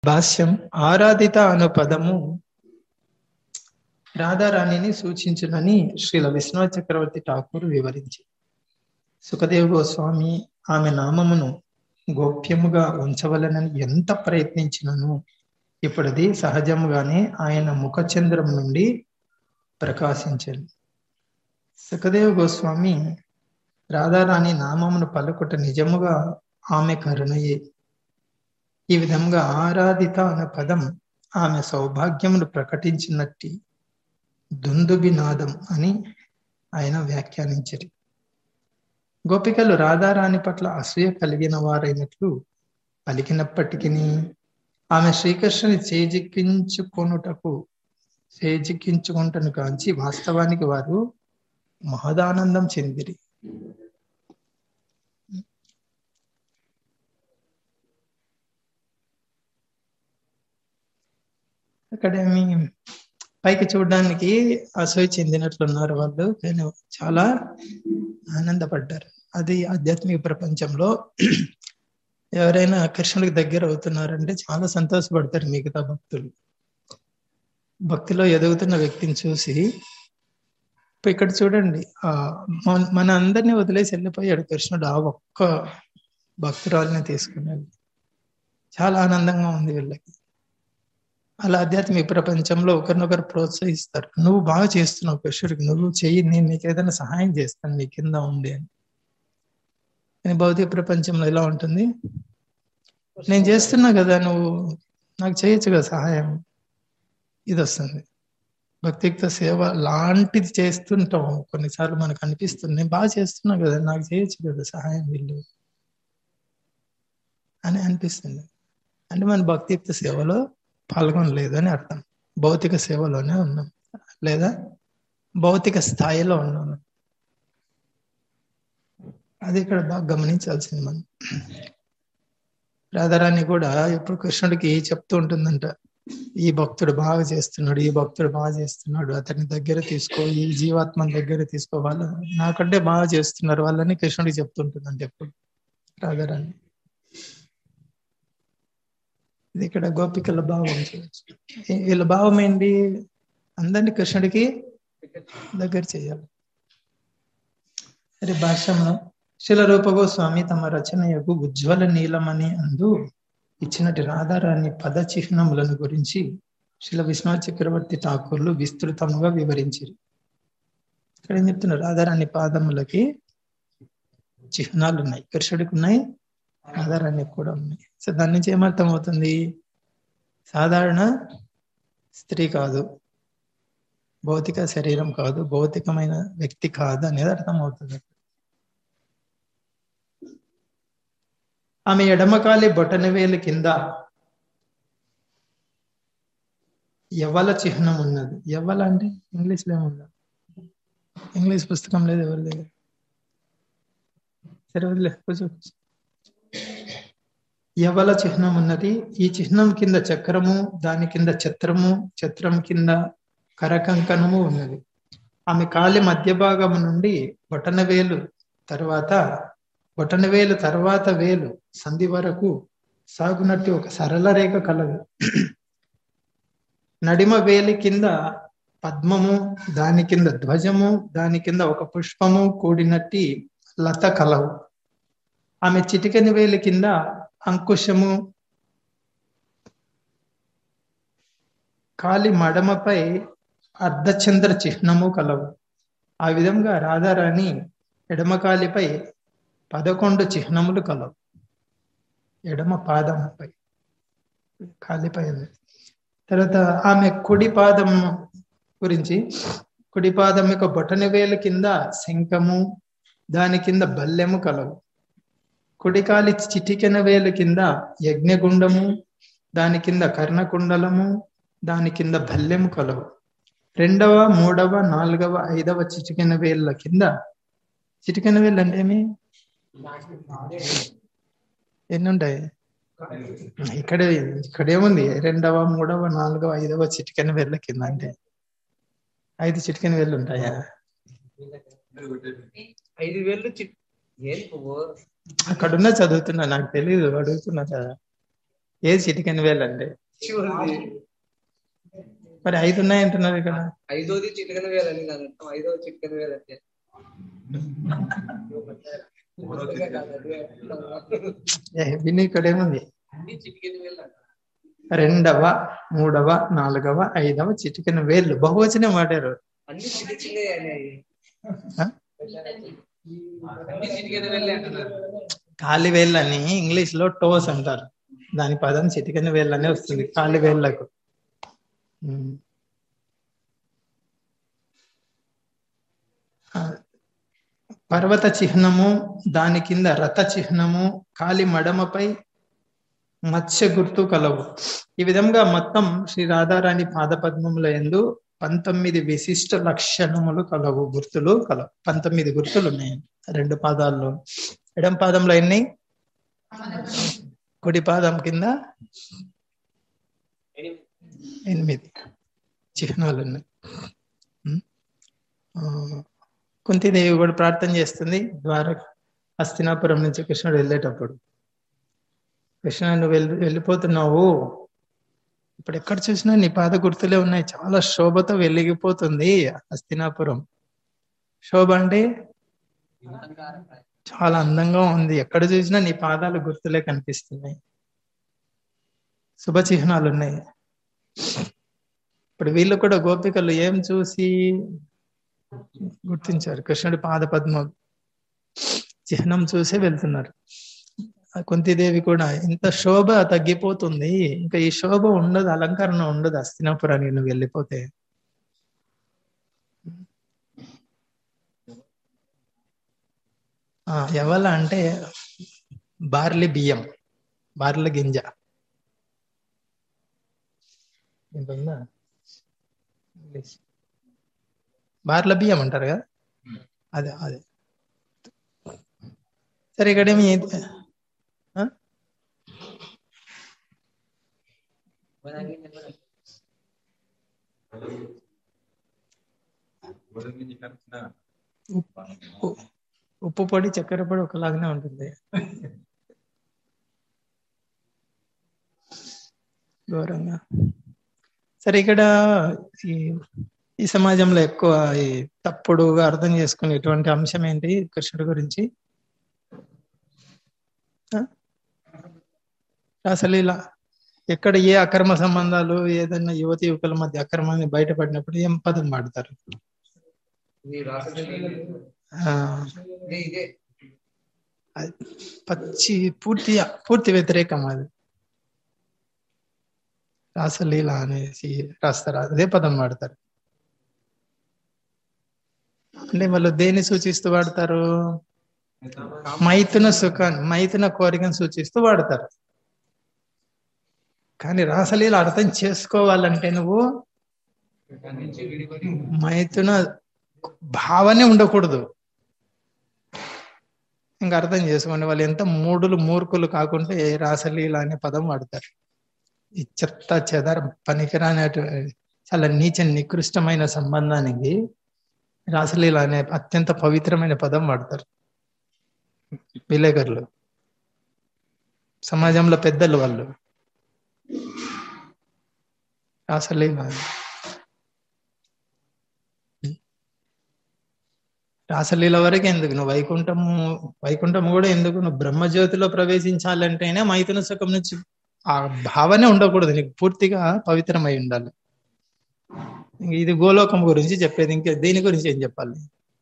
భాష్యం ఆరాధిత అను పదము రాధారాణిని సూచించునని శ్రీల విశ్వనాథ్ చక్రవర్తి ఠాకూర్ వివరించి సుఖదేవ్ గోస్వామి ఆమె నామమును గోప్యముగా ఉంచవలనని ఎంత ప్రయత్నించినను ఇప్పుడది సహజముగానే ఆయన ముఖచంద్రం నుండి ప్రకాశించను సుఖదేవ్ గోస్వామి రాధారాణి నామమును పలుకుట నిజముగా ఆమె కరుణయే ఈ విధంగా ఆరాధిత అనే పదం ఆమె సౌభాగ్యమును ప్రకటించినట్టి దుందుబినాదం అని ఆయన వ్యాఖ్యానించారు గోపికలు రాధారాణి పట్ల అసూయ కలిగిన వారైనట్లు పలికినప్పటికీ ఆమె శ్రీకృష్ణుని చేజిక్కించుకొనుటకు చేజిక్కించుకుంటను కాంచి వాస్తవానికి వారు మహదానందం చెందిరి అక్కడేమి పైకి చూడడానికి అసూయ చెందినట్లున్నారు వాళ్ళు కానీ చాలా ఆనందపడ్డారు అది ఆధ్యాత్మిక ప్రపంచంలో ఎవరైనా కృష్ణుడికి దగ్గర అవుతున్నారంటే చాలా సంతోషపడతారు మిగతా భక్తులు భక్తిలో ఎదుగుతున్న వ్యక్తిని చూసి ఇక్కడ చూడండి ఆ మన అందరినీ వదిలేసి వెళ్ళిపోయాడు కృష్ణుడు ఆ ఒక్క భక్తురాలని తీసుకున్నాడు చాలా ఆనందంగా ఉంది వీళ్ళకి అలా ఆధ్యాత్మిక ప్రపంచంలో ఒకరినొకరు ప్రోత్సహిస్తారు నువ్వు బాగా చేస్తున్నావు కృష్ణుడికి నువ్వు చెయ్యి నేను నీకు ఏదైనా సహాయం చేస్తాను నీ కింద ఉండి అని కానీ భౌతిక ప్రపంచంలో ఎలా ఉంటుంది నేను చేస్తున్నా కదా నువ్వు నాకు చేయొచ్చు కదా సహాయం ఇది వస్తుంది భక్తియుక్త సేవ లాంటిది చేస్తుంటాం కొన్నిసార్లు మనకు అనిపిస్తుంది నేను బాగా చేస్తున్నా కదా నాకు చేయొచ్చు కదా సహాయం వీళ్ళు అని అనిపిస్తుంది అంటే మన భక్తియుక్త సేవలో పాల్గొనలేదు అని అర్థం భౌతిక సేవలోనే ఉన్నాం లేదా భౌతిక స్థాయిలో ఉన్నాం అది ఇక్కడ బాగా గమనించాల్సింది మనం రాధారాణి కూడా ఎప్పుడు కృష్ణుడికి చెప్తూ ఉంటుందంట ఈ భక్తుడు బాగా చేస్తున్నాడు ఈ భక్తుడు బాగా చేస్తున్నాడు అతని దగ్గర తీసుకో ఈ జీవాత్మ దగ్గర తీసుకో వాళ్ళు నాకంటే బాగా చేస్తున్నారు వాళ్ళని కృష్ణుడికి చెప్తుంటుందంట ఎప్పుడు రాధారాణి ఇది ఇక్కడ గోపికల భావం చూడొచ్చు వీళ్ళ భావం ఏంటి అందరినీ కృష్ణుడికి దగ్గర చేయాలి అరే భాష్యంలో శిల రూపగోస్వామి తమ రచనయకు ఉజ్వల నీలమని అందు ఇచ్చినటి రాధారాణి పద చిహ్నములను గురించి శిల విశ్వనాథ్ చక్రవర్తి ఠాకూర్లు విస్తృతముగా వివరించారు ఇక్కడ ఏం చెప్తున్నారు రాధారాణి పాదములకి చిహ్నాలు ఉన్నాయి కృష్ణుడికి ఉన్నాయి రాధారాణికి కూడా ఉన్నాయి సో దాని నుంచి ఏమర్థం అవుతుంది సాధారణ స్త్రీ కాదు భౌతిక శరీరం కాదు భౌతికమైన వ్యక్తి కాదు అనేది అర్థం అవుతుంది ఆమె ఎడమకాలి బొటనవేలు కింద ఎవల చిహ్నం ఉన్నది ఎవల అంటే ఇంగ్లీష్ లో ఏముందా ఇంగ్లీష్ పుస్తకం లేదు ఎవరి దగ్గర సరే వదిలే కూర్చో యవల చిహ్నం ఉన్నది ఈ చిహ్నం కింద చక్రము దాని కింద ఛత్రము ఛత్రం కింద కరకంకణము ఉన్నది ఆమె కాలి మధ్య భాగము నుండి బొటనవేలు తర్వాత బొటనవేలు తర్వాత వేలు సంధి వరకు సాగునట్టు ఒక సరళ రేఖ కలదు నడిమ వేలి కింద పద్మము దాని కింద ధ్వజము దాని కింద ఒక పుష్పము కూడినట్టి లత కలవు ఆమె చిటికెని వేలి కింద అంకుశము కాలి మడమపై అర్ధచంద్ర చిహ్నము కలవు ఆ విధంగా రాధారాణి ఎడమకాలిపై పదకొండు చిహ్నములు కలవు ఎడమ పాదముపై కాలిపై తర్వాత ఆమె కుడి పాదం గురించి కుడి పాదం యొక్క బొటన వేలు కింద శంఖము దాని కింద బల్లెము కలవు కుడికాలి చిటికెన వేలు కింద యజ్ఞగుండము దాని కింద కర్ణకుండలము దాని కింద భల్లెము కలవు రెండవ మూడవ నాలుగవ ఐదవ చిటికెన వేళ్ళ కింద చిటికెన వేళ్ళు అంటే ఏమి ఎన్ని ఉంటాయి ఇక్కడ ఇక్కడేముంది రెండవ మూడవ నాలుగవ ఐదవ చిటికెన వేళ్ళ కింద అంటే ఐదు చిటికెన వేళ్ళు ఉంటాయా ఐదు వేలు చి- ఏం పువ్వు అక్కడున్న చదువుతున్నా నాకు తెలియదు అడుగుతున్నా కదా ఏది చిటికెన్ వేలండి చివరిది మరి ఐదు ఉన్నాయి అంటున్నారు ఇక్కడ ఐదోది చిటికన వేలని దాని అర్థం ఐదో చిటికన వేలంటే ఏ, విని ఇక్కడ ఏముంది అన్ని చిటికెన వేలు రెండవ మూడవ నాలుగవ ఐదవ చిటికెన వేళ్ళు బహువచనం వాడారు అన్ని చిన్న చిన్నవి అనేవి ఆ? అన్ని చిటికెన వేలే అంటున్నారు కాలి వేళ్ళని ఇంగ్లీష్ లో టోస్ అంటారు దాని పదం చిటికెన వేళ్ళనే వస్తుంది కాలి వేళ్ళకు ఉమ్. ఆ, పర్వత చిహ్నము దాని కింద రథ చిహ్నము కాలి మడమపై మత్స్య గుర్తు కలవు ఈ విధంగా మొత్తం శ్రీ రాధారాణి పాదపద్మముల ఎందు పంతొమ్మిది విశిష్ట లక్షణములు కలవు గుర్తులు కలవు పంతొమ్మిది గుర్తులు ఉన్నాయి రెండు పాదాల్లో ఎడం పాదంలో ఎన్ని కుడి పాదం కింద ఎనిమిది చిహ్నాలు ఉన్నాయి ఉం? ఆ, కుంతిదేవి కూడా ప్రార్థన చేస్తుంది ద్వార హస్తినాపురం నుంచి కృష్ణుడు వెళ్ళేటప్పుడు కృష్ణ నువ్వు వెళ్ళి వెళ్ళిపోతున్నావు ఇప్పుడు ఎక్కడ చూసినా నీ పాద గుర్తులే ఉన్నాయి చాలా శోభతో వెలిగిపోతుంది హస్తినాపురం శోభ అంటే చాలా అందంగా ఉంది ఎక్కడ చూసినా నీ పాదాలు గుర్తులే కనిపిస్తున్నాయి శుభ చిహ్నాలు ఉన్నాయి ఇప్పుడు వీళ్ళు కూడా గోపికలు ఏం చూసి గుర్తించారు కృష్ణుడి పాద పద్మ చిహ్నం చూసే వెళ్తున్నారు ఆ కుంతిదేవి కూడా ఇంత శోభ తగ్గిపోతుంది ఇంకా ఈ శోభ ఉండదు అలంకరణ ఉండదు హస్తినాపురానికి నువ్వు వెళ్ళిపోతే ఆ ఎవల అంటే బార్లీ బియ్యం బార్ల గింజ ఏంటుందా ఇంగ్లీష్ బార్ల బియ్యం అంటారు కదా అదే అదే సరే ఇక్కడేమి ఆ? ఉప్పు ఉప్పు పొడి చక్కెర పొడి ఒకలాగానే ఉంటుంది ఘోరంగా సరే ఇక్కడ ఈ ఈ సమాజంలో ఎక్కువ ఈ తప్పుడుగా అర్థం చేసుకునేటువంటి అంశం ఏంటి కృష్ణుడి గురించి ఆ? అసలు ఇలా ఎక్కడ ఏ అక్రమ సంబంధాలు ఏదైనా యువతి యువకుల మధ్య అక్రమాన్ని బయటపడినప్పుడు ఏం పదం వాడతారు ఇది రాసలీల ఆ, ఇదే ఇదే అది పచ్చి పూర్తి పూర్తి వ్యతిరేకం అది రాసలీల అనేసి రాస్తారు అదే పదం వాడతారు అంటే వాళ్ళు దేన్ని సూచిస్తూ వాడతారు మైథున సుఖాన్ని మైథున కోరికను సూచిస్తూ వాడతారు కానీ రాసలీల అర్థం చేసుకోవాలంటే నువ్వు దాని నుంచి విడిపడి మైథున భావనే ఉండకూడదు ఇంకా అర్థం చేసుకోండి వాళ్ళు ఎంత మూడులు మూర్ఖులు కాకుంటే రాసలీల అనే పదం వాడతారు ఈ చెత్త చెదర పనికిరాని చాలా నీచ నికృష్టమైన సంబంధానికి రాసలీల అనే అత్యంత పవిత్రమైన పదం వాడతారు విలేకరులు సమాజంలో పెద్దలు వాళ్ళు రాసలీల రాసలీల వరకు ఎందుకు నువ్వు వైకుంఠము వైకుంఠము కూడా ఎందుకు నువ్వు బ్రహ్మజ్యోతిలో ప్రవేశించాలంటేనే మైథున సుఖం నుంచి ఆ భావనే ఉండకూడదు నీకు పూర్తిగా పవిత్రమై ఉండాలి ఇంక ఇది గోలోకం గురించి చెప్పేది ఇంకా దీని గురించి ఏం చెప్పాలి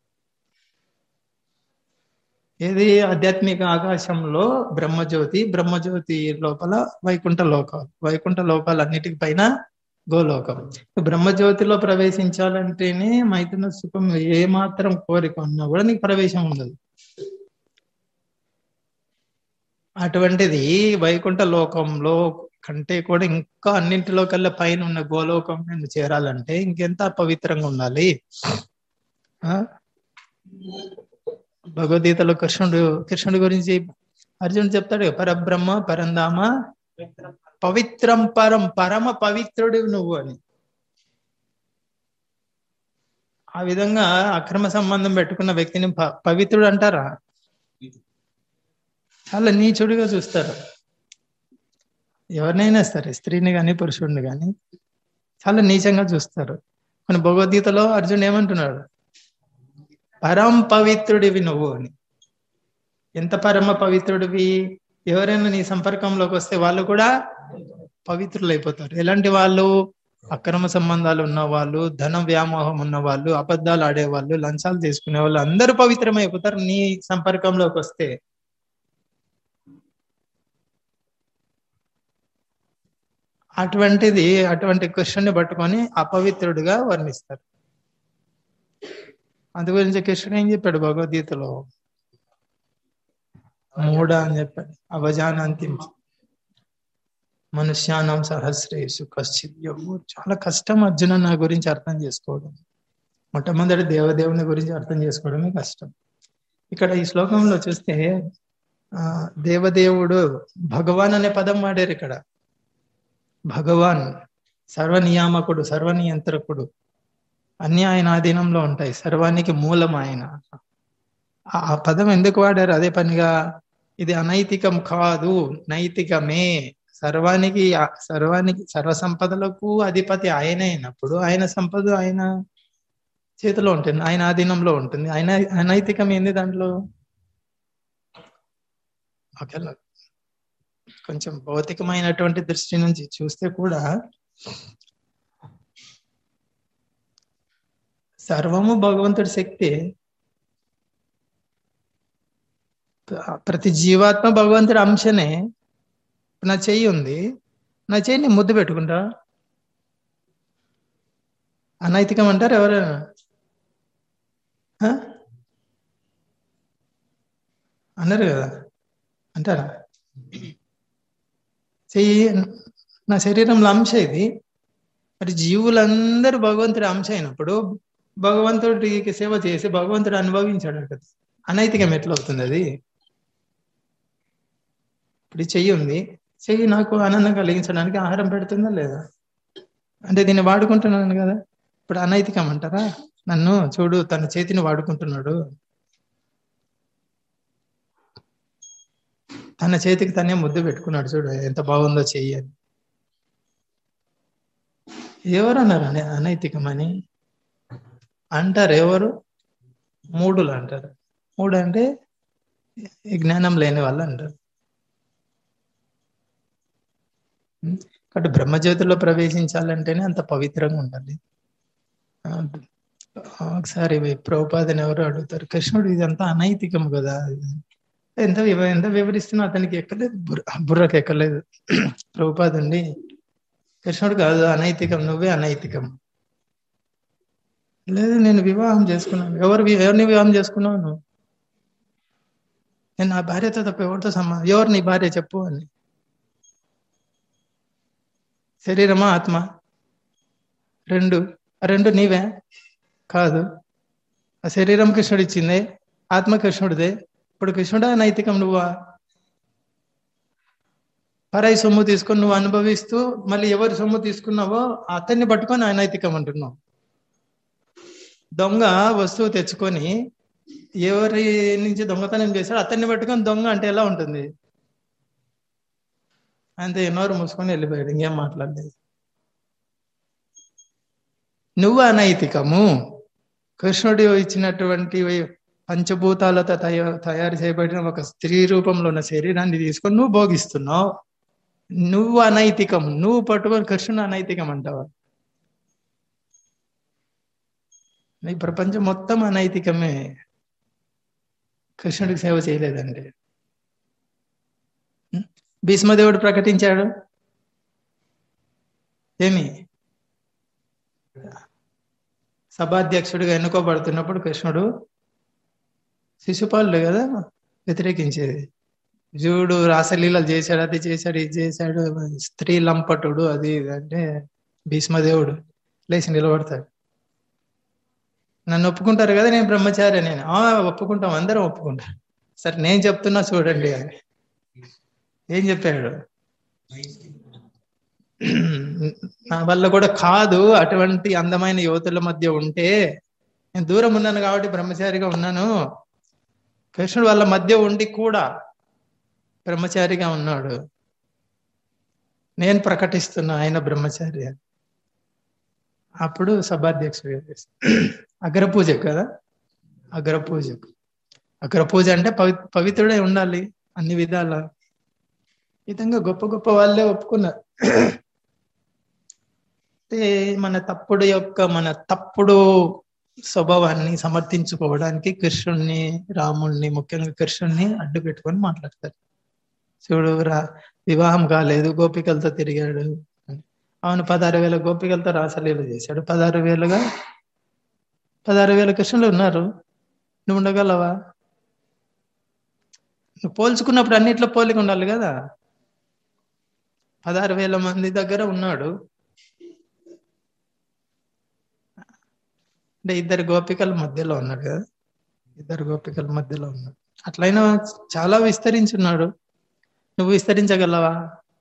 ఏది ఆధ్యాత్మిక ఆకాశంలో బ్రహ్మజ్యోతి బ్రహ్మజ్యోతి లోపల వైకుంఠ లోకాలు వైకుంఠ లోకాలన్నిటికి పైన గోలోకం బ్రహ్మజ్యోతిలో ప్రవేశించాలంటేనే మైథున సుఖం ఏ మాత్రం కోరిక ఉన్నా కూడా నీకు ప్రవేశం ఉండదు అటువంటిది వైకుంఠ లోకంలో కంటే కూడా ఇంకా అన్నింటిలో కల్లా పైన ఉన్న గోలోకం నేను చేరాలంటే ఇంకెంత పవిత్రంగా ఉండాలి ఆ భగవద్గీతలో కృష్ణుడు కృష్ణుడి గురించి అర్జునుడు చెప్తాడు కదా, పరబ్రహ్మ పరంధామ పవిత్రం పరం పరమ పవిత్రుడు నువ్వు అని ఆ విధంగా అక్రమ సంబంధం పెట్టుకున్న వ్యక్తిని ప- పవిత్రుడు అంటారా చాలా నీచుడిగా చూస్తారు ఎవరినైనా సరే స్త్రీని కానీ పురుషుడిని కానీ చాలా నీచంగా చూస్తారు మన భగవద్గీతలో అర్జున్ ఏమంటున్నాడు పరం పవిత్రుడివి నువ్వు అని ఎంత పరమ పవిత్రుడివి ఎవరైనా నీ సంపర్కంలోకి వస్తే వాళ్ళు కూడా పవిత్రులు అయిపోతారు ఎలాంటి వాళ్ళు అక్రమ సంబంధాలు ఉన్న వాళ్ళు ధన వ్యామోహం ఉన్న వాళ్ళు అబద్ధాలు ఆడేవాళ్ళు లంచాలు తీసుకునే వాళ్ళు అందరూ పవిత్రమైపోతారు నీ సంపర్కంలోకి వస్తే అటువంటిది అటువంటి కృష్ణుని పట్టుకొని అపవిత్రుడిగా వర్ణిస్తారు అందు గురించి కృష్ణుడు ఏం చెప్పాడు భగవద్గీతలో మూఢ అని చెప్పాడు అవజానంతి మనుష్యానం సహస్రేషు కశ్చిత్ యోగు చాలా కష్టం అర్జున నా గురించి అర్థం చేసుకోవడం మొట్టమొదటి దేవదేవుని గురించి అర్థం చేసుకోవడమే కష్టం ఇక్కడ ఈ శ్లోకంలో చూస్తే ఆ దేవదేవుడు భగవాన్ అనే పదం వాడారు ఇక్కడ భగవాన్ సర్వనియామకుడు సర్వనియంత్రకుడు అన్ని ఆయన ఆధీనంలో ఉంటాయి సర్వానికి మూలం ఆయన ఆ పదం ఎందుకు వాడారు అదే పనిగా ఇది అనైతికం కాదు నైతికమే సర్వానికి సర్వానికి సర్వ సంపదలకు అధిపతి ఆయన అయినప్పుడు ఆయన సంపద ఆయన చేతిలో ఉంటుంది ఆయన ఆధీనంలో ఉంటుంది ఆయన అనైతికం ఏంది దాంట్లో ఒకవేళ కొంచెం భౌతికమైనటువంటి దృష్టి నుంచి చూస్తే కూడా సర్వము భగవంతుడి శక్తి ప్రతి జీవాత్మ భగవంతుడి అంశనే నా చెయ్యి ఉంది నా చెయ్యి నేను ముద్దు పెట్టుకుంటా అనైతికం అంటారు ఎవరైనా అన్నారు కదా అంటారా చెయ్యి నా శరీరంలో అంశ ఇది మరి జీవులందరూ భగవంతుడి అంశ అయినప్పుడు భగవంతుడికి సేవ చేసి భగవంతుడు అనుభవించాడు కదా అనైతికం ఎట్లా అవుతుంది అది ఇప్పుడు చెయ్యి ఉంది చెయ్యి నాకు ఆనందం కలిగించడానికి ఆహారం పెడుతుందా లేదా అంటే దీన్ని వాడుకుంటున్నాను కదా ఇప్పుడు అనైతికం అంటారా నన్ను చూడు తన చేతిని వాడుకుంటున్నాడు తన చేతికి తనే ముద్దు పెట్టుకున్నాడు చూడు ఎంత బాగుందో చెయ్యి అని ఎవరు అన్నారు అనే అనైతికమని అంటారు ఎవరు మూడులు అంటారు మూడు అంటే జ్ఞానం లేని వాళ్ళు అంటారు కాబట్టి బ్రహ్మజ్యోతిలో ప్రవేశించాలంటేనే అంత పవిత్రంగా ఉండాలి ఒకసారి ప్రభుపాదని ఎవరు అడుగుతారు కృష్ణుడు ఇదంతా అనైతికం కదా ఎంత ఎంత వివరిస్తున్నా అతనికి ఎక్కలేదు బుర్ర బుర్రకు ఎక్కలేదు ప్రభుపాదండి కృష్ణుడు కాదు అనైతికం నువ్వే అనైతికం లేదు నేను వివాహం చేసుకున్నాను ఎవరు ఎవరిని వివాహం చేసుకున్నావు నువ్వు నేను నా భార్యతో తప్ప ఎవరితో సంబంధం ఎవరు నీ భార్య చెప్పు అని శరీరమా ఆత్మ రెండు ఆ రెండు నీవే కాదు ఆ శరీరం కృష్ణుడు ఇచ్చిందే ఆత్మ కృష్ణుడిదే ఇప్పుడు కృష్ణుడా నైతికం నువ్వా పరాయి సొమ్ము తీసుకొని నువ్వు అనుభవిస్తూ మళ్ళీ ఎవరి సొమ్ము తీసుకున్నావో అతన్ని పట్టుకొని అనైతికం అంటున్నావు దొంగ వస్తువు తెచ్చుకొని ఎవరి నుంచి దొంగతనం చేశాడు అతన్ని పట్టుకొని దొంగ అంటే ఎలా ఉంటుంది అంతే ఎన్నోరు మూసుకొని వెళ్ళిపోయాడు ఇంకేం మాట్లాడలేదు నువ్వు అనైతికము కృష్ణుడు ఇచ్చినటువంటి పంచభూతాలతో తయారు చేయబడిన ఒక స్త్రీ రూపంలో ఉన్న శరీరాన్ని తీసుకొని నువ్వు భోగిస్తున్నావు నువ్వు అనైతికం నువ్వు పట్టుకొని కృష్ణుడు అనైతికం అంటావా ఈ ప్రపంచం మొత్తం అనైతికమే కృష్ణుడికి సేవ చేయలేదండి భీష్మదేవుడు ప్రకటించాడు ఏమి సభాధ్యక్షుడిగా ఎన్నుకోబడుతున్నప్పుడు కృష్ణుడు శిశుపాలుడు కదా వ్యతిరేకించేది జూడు రాసలీలలు చేశాడు అది చేశాడు ఇది చేశాడు స్త్రీ లంపటుడు అది ఇది అంటే భీష్మదేవుడు లేచి నిలబడతాడు నన్ను ఒప్పుకుంటారు కదా నేను బ్రహ్మచారి నేను ఆ ఒప్పుకుంటాం అందరం ఒప్పుకుంటారు సరే నేను చెప్తున్నా చూడండి అని ఏం చెప్పాడు నా వల్ల కూడా కాదు అటువంటి అందమైన యువతుల మధ్య ఉంటే నేను దూరం ఉన్నాను కాబట్టి బ్రహ్మచారిగా ఉన్నాను కృష్ణుడు వాళ్ళ మధ్య ఉండి కూడా బ్రహ్మచారిగా ఉన్నాడు నేను ప్రకటిస్తున్నా ఆయన బ్రహ్మచారి అని. అప్పుడు సభాధ్యక్షుడు అగ్రపూజ కదా అగ్రపూజకు అగ్రపూజ అంటే పవి పవిత్రుడే ఉండాలి అన్ని విధాల ఈ విధంగా గొప్ప గొప్ప వాళ్ళే ఒప్పుకున్నారు అంటే మన తప్పుడు యొక్క మన తప్పుడు స్వభావాన్ని సమర్థించుకోవడానికి కృష్ణుణ్ణి రాముణ్ణి ముఖ్యంగా కృష్ణుణ్ణి అడ్డు పెట్టుకొని మాట్లాడతారు చూడు రా వివాహం కాలేదు గోపికలతో తిరిగాడు అవును పదహారు వేల గోపికలతో రాసలీలు చేశాడు పదహారు వేలుగా పదహారు వేల కృష్ణులు ఉన్నారు నువ్వు ఉండగలవా నువ్వు పోల్చుకున్నప్పుడు అన్నిట్లో పోలిక ఉండాలి కదా పదహారు వేల మంది దగ్గర ఉన్నాడు అంటే ఇద్దరు గోపికల మధ్యలో ఉన్నాడు కదా ఇద్దరు గోపికల మధ్యలో ఉన్నాడు అట్లయినా చాలా విస్తరించున్నాడు నువ్వు విస్తరించగలవా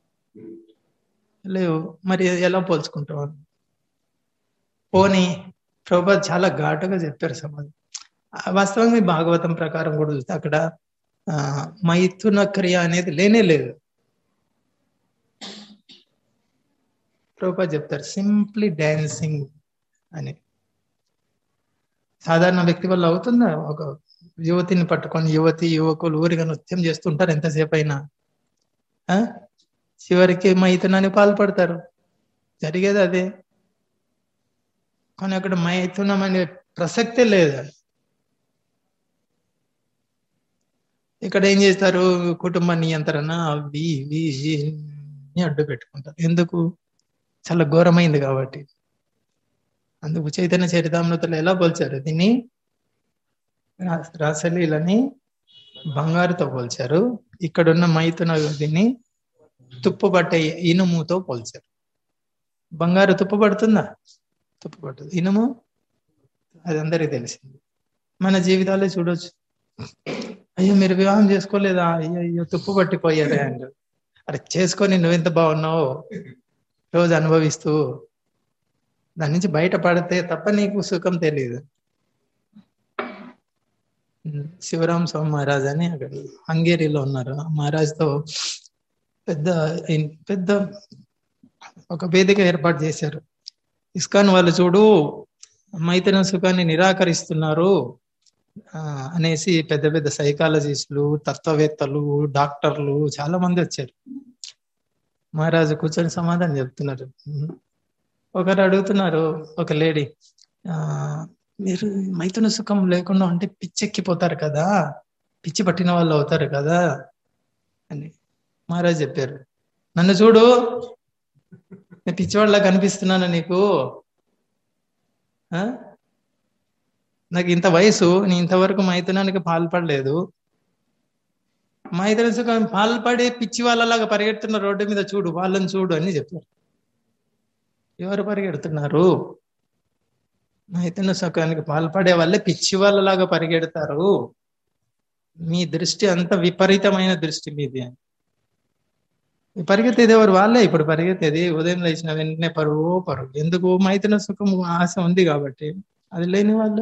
లేవు మరి ఎలా పోల్చుకుంటావు పోనీ ప్రభుపాద్ చాలా ఘాటుగా చెప్పారు సమాజం వాస్తవంగా ఈ భాగవతం ప్రకారం కూడా చూస్తే అక్కడ ఆ మైథున క్రియ అనేది లేనే లేదు ప్రభుపాద్ చెప్తారు సింప్లీ డాన్సింగ్ అని సాధారణ వ్యక్తి వల్ల అవుతుందా ఒక యువతిని పట్టుకొని యువతి యువకులు ఊరిగా నృత్యం చేస్తుంటారు ఎంతసేపు అయినా ఆ? చివరికి మైథునాన్ని పాల్పడతారు జరిగేది అదే కానీ అక్కడ మైథునం అనే ప్రసక్తే లేదు ఇక్కడ ఏం చేస్తారు కుటుంబ నియంత్రణ అవి ఇవి ఇవి అన్ని అడ్డు పెట్టుకుంటారు ఎందుకు చాలా ఘోరమైంది కాబట్టి అందుకు చైతన్య చరితామృతలు ఎలా పోల్చారు దీన్ని రా- రాసలీలని బంగారుతో పోల్చారు ఇక్కడున్న మైతున దీన్ని తుప్పు పట్టే ఇనుముతో పోల్చారు బంగారు తుప్పు పడుతుందా తుప్పు పడుతుంది ఇనుము అది అందరికీ తెలిసింది మన జీవితాలే చూడొచ్చు అయ్యో మీరు వివాహం చేసుకోలేదా అయ్యో అయ్యో తుప్పు పట్టిపోయారే అంటారు అరే చేసుకొని నువ్వెంత బాగున్నావు రోజు అనుభవిస్తూ దాని నుంచి బయటపడితే తప్ప నీకు సుఖం తెలియదు శివరాం స్వామి మహారాజ్ అని అక్కడ హంగేరీలో ఉన్నారు ఆ మహారాజ్తో పెద్ద పెద్ద ఒక వేదిక ఏర్పాటు చేశారు ఇస్కాన్ వాళ్ళు చూడు మైతన సుఖాన్ని నిరాకరిస్తున్నారు ఆ, అనేసి పెద్ద పెద్ద సైకాలజిస్టులు తత్వవేత్తలు డాక్టర్లు చాలా మంది వచ్చారు మహారాజు కూర్చొని సమాధానం చెప్తున్నారు ఒకరు అడుగుతున్నారు ఒక లేడీ ఆ మీరు మైథున సుఖం లేకుండా ఉంటే పిచ్చెక్కిపోతారు కదా పిచ్చి పట్టిన వాళ్ళు అవుతారు కదా అని మహారాజ్ చెప్పారు నన్ను చూడు నేను పిచ్చివాళ్ళ కనిపిస్తున్నాను నీకు ఆ? నాకు ఇంత వయసు నేను ఇంతవరకు మైథునానికి పాల్పడలేదు మైథున సుఖం పాల్పడే పిచ్చి వాళ్ళలాగా పరిగెడుతున్న రోడ్డు మీద చూడు వాళ్ళని చూడు అని చెప్పారు ఎవరు పరిగెడుతున్నారు మైథున సుఖానికి పాల్పడే వాళ్ళే పిచ్చి వాళ్ళలాగా పరిగెడతారు మీ దృష్టి అంత విపరీతమైన దృష్టి మీది అని పరిగెత్తేది ఎవరు వాళ్ళే ఇప్పుడు పరిగెత్తేది ఉదయం లేచిన వెంటనే పరువు పరువు ఎందుకు మైథున సుఖం ఆశ ఉంది కాబట్టి అది లేని వాళ్ళు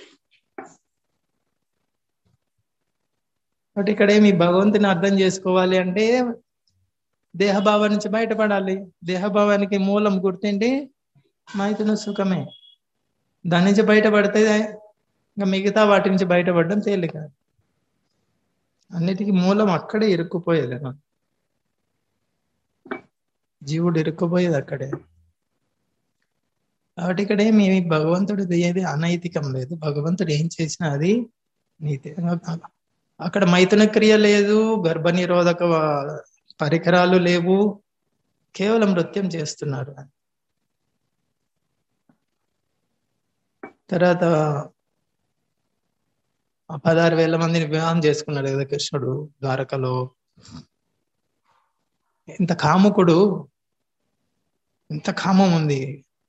బట్ ఇక్కడ ఏమి భగవంతుని అర్థం చేసుకోవాలి అంటే దేహభావం నుంచి బయటపడాలి దేహభావానికి మూలం గుర్తిండి మైథున సుఖమే దాని నుంచి బయటపడితే ఇంకా మిగతా వాటి నుంచి బయటపడడం తేలిక అన్నిటికీ మూలం అక్కడే ఇరుక్కుపోయేది జీవుడు ఇరుక్కుపోయేది అక్కడే కాబట్టి ఇక్కడ ఏమి భగవంతుడిది ఏది అనైతికం లేదు భగవంతుడు ఏం చేసినా అది నీతి అక్కడ మైథున క్రియ లేదు గర్భ నిరోధక పరికరాలు లేవు కేవలం నృత్యం చేస్తున్నారు తర్వాత ఆ పదహారు వేల మందిని వివాహం చేసుకున్నాడు కదా కృష్ణుడు ద్వారకలో ఇంత కాముకుడు ఇంత కామం ఉంది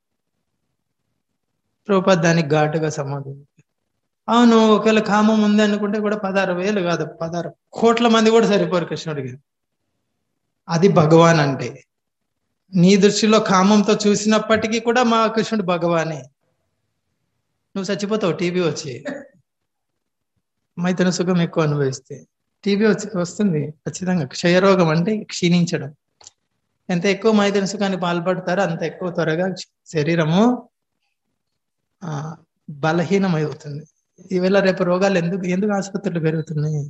ప్రభుపాద్ దానికి ఘాటుగా సమాధానం అవును ఒకవేళ కామం ఉంది అనుకుంటే కూడా పదహారు వేలు కాదు పదహారు కోట్ల మంది కూడా సరిపోరు కృష్ణుడికి అది భగవాన్ అంటే నీ దృష్టిలో కామంతో చూసినప్పటికీ కూడా మా కృష్ణుడు భగవానే నువ్వు చచ్చిపోతావు టీవీ వచ్చి మైతన సుఖం ఎక్కువ అనుభవిస్తే టీవీ వచ్చి వస్తుంది ఖచ్చితంగా క్షయరోగం అంటే క్షీణించడం ఎంత ఎక్కువ మైదన సుఖాన్ని పాల్పడతారో అంత ఎక్కువ త్వరగా శరీరము ఆ బలహీనమవుతుంది ఈవేళ రేపు రోగాలు ఎందుకు ఎందుకు ఆసుపత్రులు పెరుగుతున్నాయి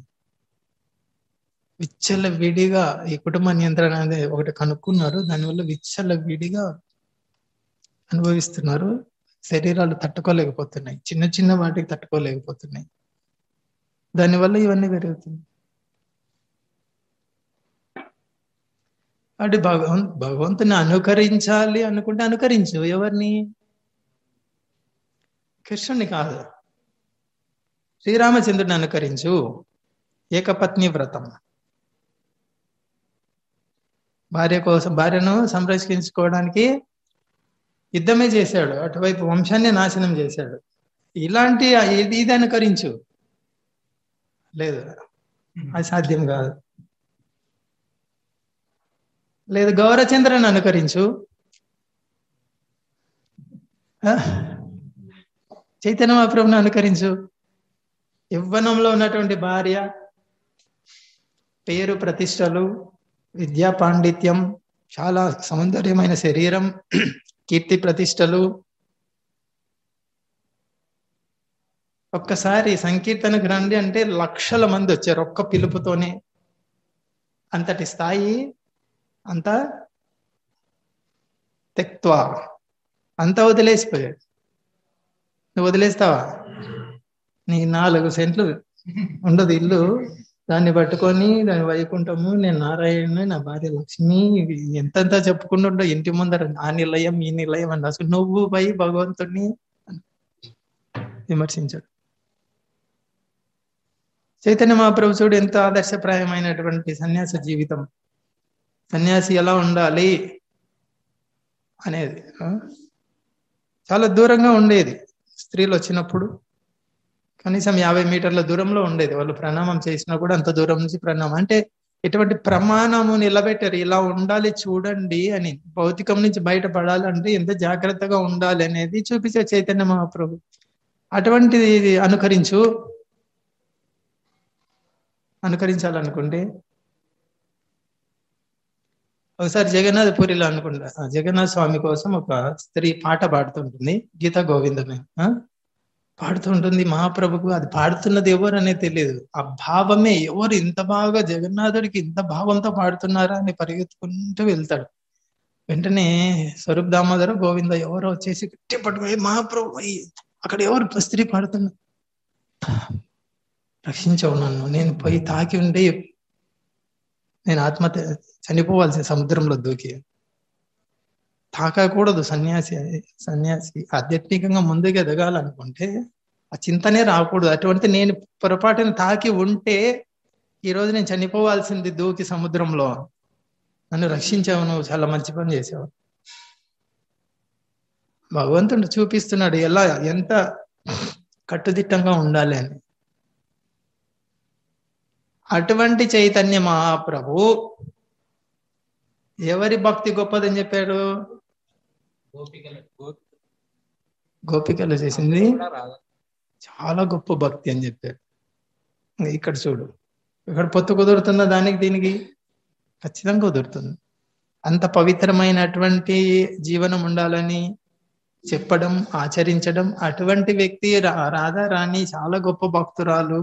విచ్చల విడిగా ఈ కుటుంబ నియంత్రణ అనేది ఒకటి కనుక్కున్నారు దానివల్ల విచ్చల విడిగా అనుభవిస్తున్నారు శరీరాలు తట్టుకోలేకపోతున్నాయి చిన్న చిన్న వాటికి తట్టుకోలేకపోతున్నాయి దానివల్ల ఇవన్నీ పెరుగుతుంది అంటే భగవం భగవంతుని అనుకరించాలి అనుకుంటే అనుకరించు ఎవరిని కృష్ణుని కాదు శ్రీరామచంద్రుని అనుకరించు ఏకపత్ని వ్రతం భార్య కోసం భార్యను సంరక్షించుకోవడానికి యుద్ధమే చేశాడు అటువైపు వంశాన్ని నాశనం చేశాడు ఇలాంటి ఇది ఇది అనుకరించు లేదు అది సాధ్యం కాదు లేదు గౌరచంద్రని అనుకరించు చైతన్య మహాప్రభుని అనుకరించు యవ్వనంలో ఉన్నటువంటి భార్య పేరు ప్రతిష్టలు విద్యా పాండిత్యం చాలా సౌందర్యమైన శరీరం కీర్తి ప్రతిష్టలు ఒక్కసారి సంకీర్తనకు రండి అంటే లక్షల మంది వచ్చారు ఒక్క పిలుపుతోనే అంతటి స్థాయి అంత తెక్వా అంతా వదిలేసిపోయాడు నువ్వు వదిలేస్తావా నీ నాలుగు సెంట్లు ఉండదు ఇల్లు దాన్ని పట్టుకొని దాని వైకుంఠము నేను నారాయణ నా భార్య లక్ష్మి ఎంతంతా చెప్పుకుంటుండో ఇంటి ముందర ఆ నిలయం ఈ నిలయం అని అసలు నువ్వు పోయి భగవంతుడిని విమర్శించాడు చైతన్య మహాప్రభు చూడు ఎంత ఆదర్శప్రాయమైనటువంటి సన్యాస జీవితం సన్యాసి ఎలా ఉండాలి అనేది చాలా దూరంగా ఉండేది స్త్రీలు వచ్చినప్పుడు కనీసం యాభై మీటర్ల దూరంలో ఉండేది వాళ్ళు ప్రణామం చేసినా కూడా అంత దూరం నుంచి ప్రణామం అంటే ఎటువంటి ప్రమాణము నిలబెట్టారు ఇలా ఉండాలి చూడండి అని భౌతికం నుంచి బయటపడాలంటే ఎంత జాగ్రత్తగా ఉండాలి అనేది చూపించే చైతన్య మహాప్రభు అటువంటిది అనుకరించు అనుకరించాలనుకుంటే ఒకసారి జగన్నాథ్ పూరిలో అనుకుంటా జగన్నాథ్ స్వామి కోసం ఒక స్త్రీ పాట పాడుతుంటుంది గీతా గోవిందమే పాడుతుంటుంది మహాప్రభుకు అది పాడుతున్నది ఎవరు అనేది తెలియదు ఆ భావమే ఎవరు ఇంత బాగా జగన్నాథుడికి ఇంత భావంతో పాడుతున్నారా అని పరిగెత్తుకుంటూ వెళ్తాడు వెంటనే స్వరూప్ దామోదర గోవింద ఎవరో వచ్చేసి గట్టి పట్టుకుని మహాప్రభు అక్కడ ఎవరు స్త్రీ పాడుతున్నా రక్షించవు నన్ను నేను పోయి తాకి ఉండే నేను ఆత్మహత్య చనిపోవాల్సిన సముద్రంలో దూకి తాకకూడదు సన్యాసి సన్యాసి ఆధ్యాత్మికంగా ముందుకు ఎదగాలనుకుంటే ఆ చింతనే రాకూడదు అటువంటి నేను పొరపాటున తాకి ఉంటే ఈ రోజు నేను చనిపోవాల్సింది దూకి సముద్రంలో నన్ను రక్షించావు నువ్వు చాలా మంచి పని చేసావు భగవంతుడు చూపిస్తున్నాడు ఎలా ఎంత కట్టుదిట్టంగా ఉండాలి అని అటువంటి చైతన్య మహాప్రభు ఎవరి భక్తి గొప్పదని చెప్పాడు గోపికలు చేసింది చాలా గొప్ప భక్తి అని చెప్పారు ఇక్కడ చూడు ఇక్కడ పొత్తు కుదురుతుందా దానికి దీనికి ఖచ్చితంగా కుదురుతుంది అంత పవిత్రమైనటువంటి జీవనం ఉండాలని చెప్పడం ఆచరించడం అటువంటి వ్యక్తి రాధా రాణి చాలా గొప్ప భక్తురాలు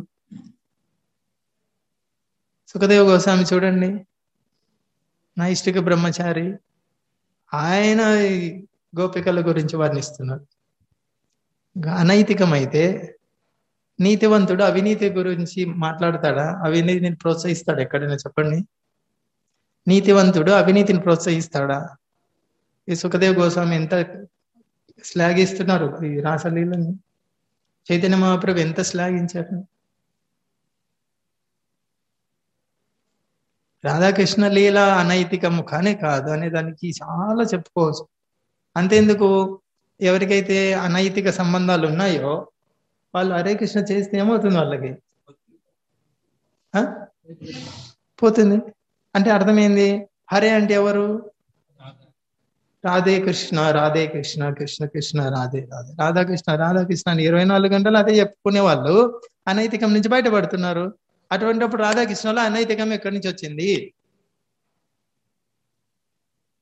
సుఖదేవ గోస్వామి చూడండి నైష్టిక బ్రహ్మచారి ఆయన గోపికల గురించి వర్ణిస్తున్నారు అనైతికమైతే నీతివంతుడు అవినీతి గురించి మాట్లాడతాడా అవినీతిని ప్రోత్సహిస్తాడు ఎక్కడైనా చెప్పండి నీతివంతుడు అవినీతిని ప్రోత్సహిస్తాడా ఈ సుఖదేవ్ గోస్వామి ఎంత శ్లాఘిస్తున్నారు ఈ రాసలీలని చైతన్య మహాప్రభు ఎంత శ్లాఘించారు రాధాకృష్ణ లీల అనైతికము కానే కాదు అనే దానికి చాలా చెప్పుకోవచ్చు అంతేందుకు ఎవరికైతే అనైతిక సంబంధాలు ఉన్నాయో వాళ్ళు హరే కృష్ణ చేస్తే ఏమవుతుంది వాళ్ళకి పోతుంది అంటే అర్థమైంది హరే అంటే ఎవరు రాధే కృష్ణ రాధే కృష్ణ కృష్ణ కృష్ణ రాధే రాధే రాధాకృష్ణ రాధాకృష్ణ అని ఇరవై నాలుగు గంటలు అదే చెప్పుకునే వాళ్ళు అనైతికం నుంచి బయటపడుతున్నారు అటువంటిప్పుడు రాధాకృష్ణలో అనైతికం ఎక్కడి నుంచి వచ్చింది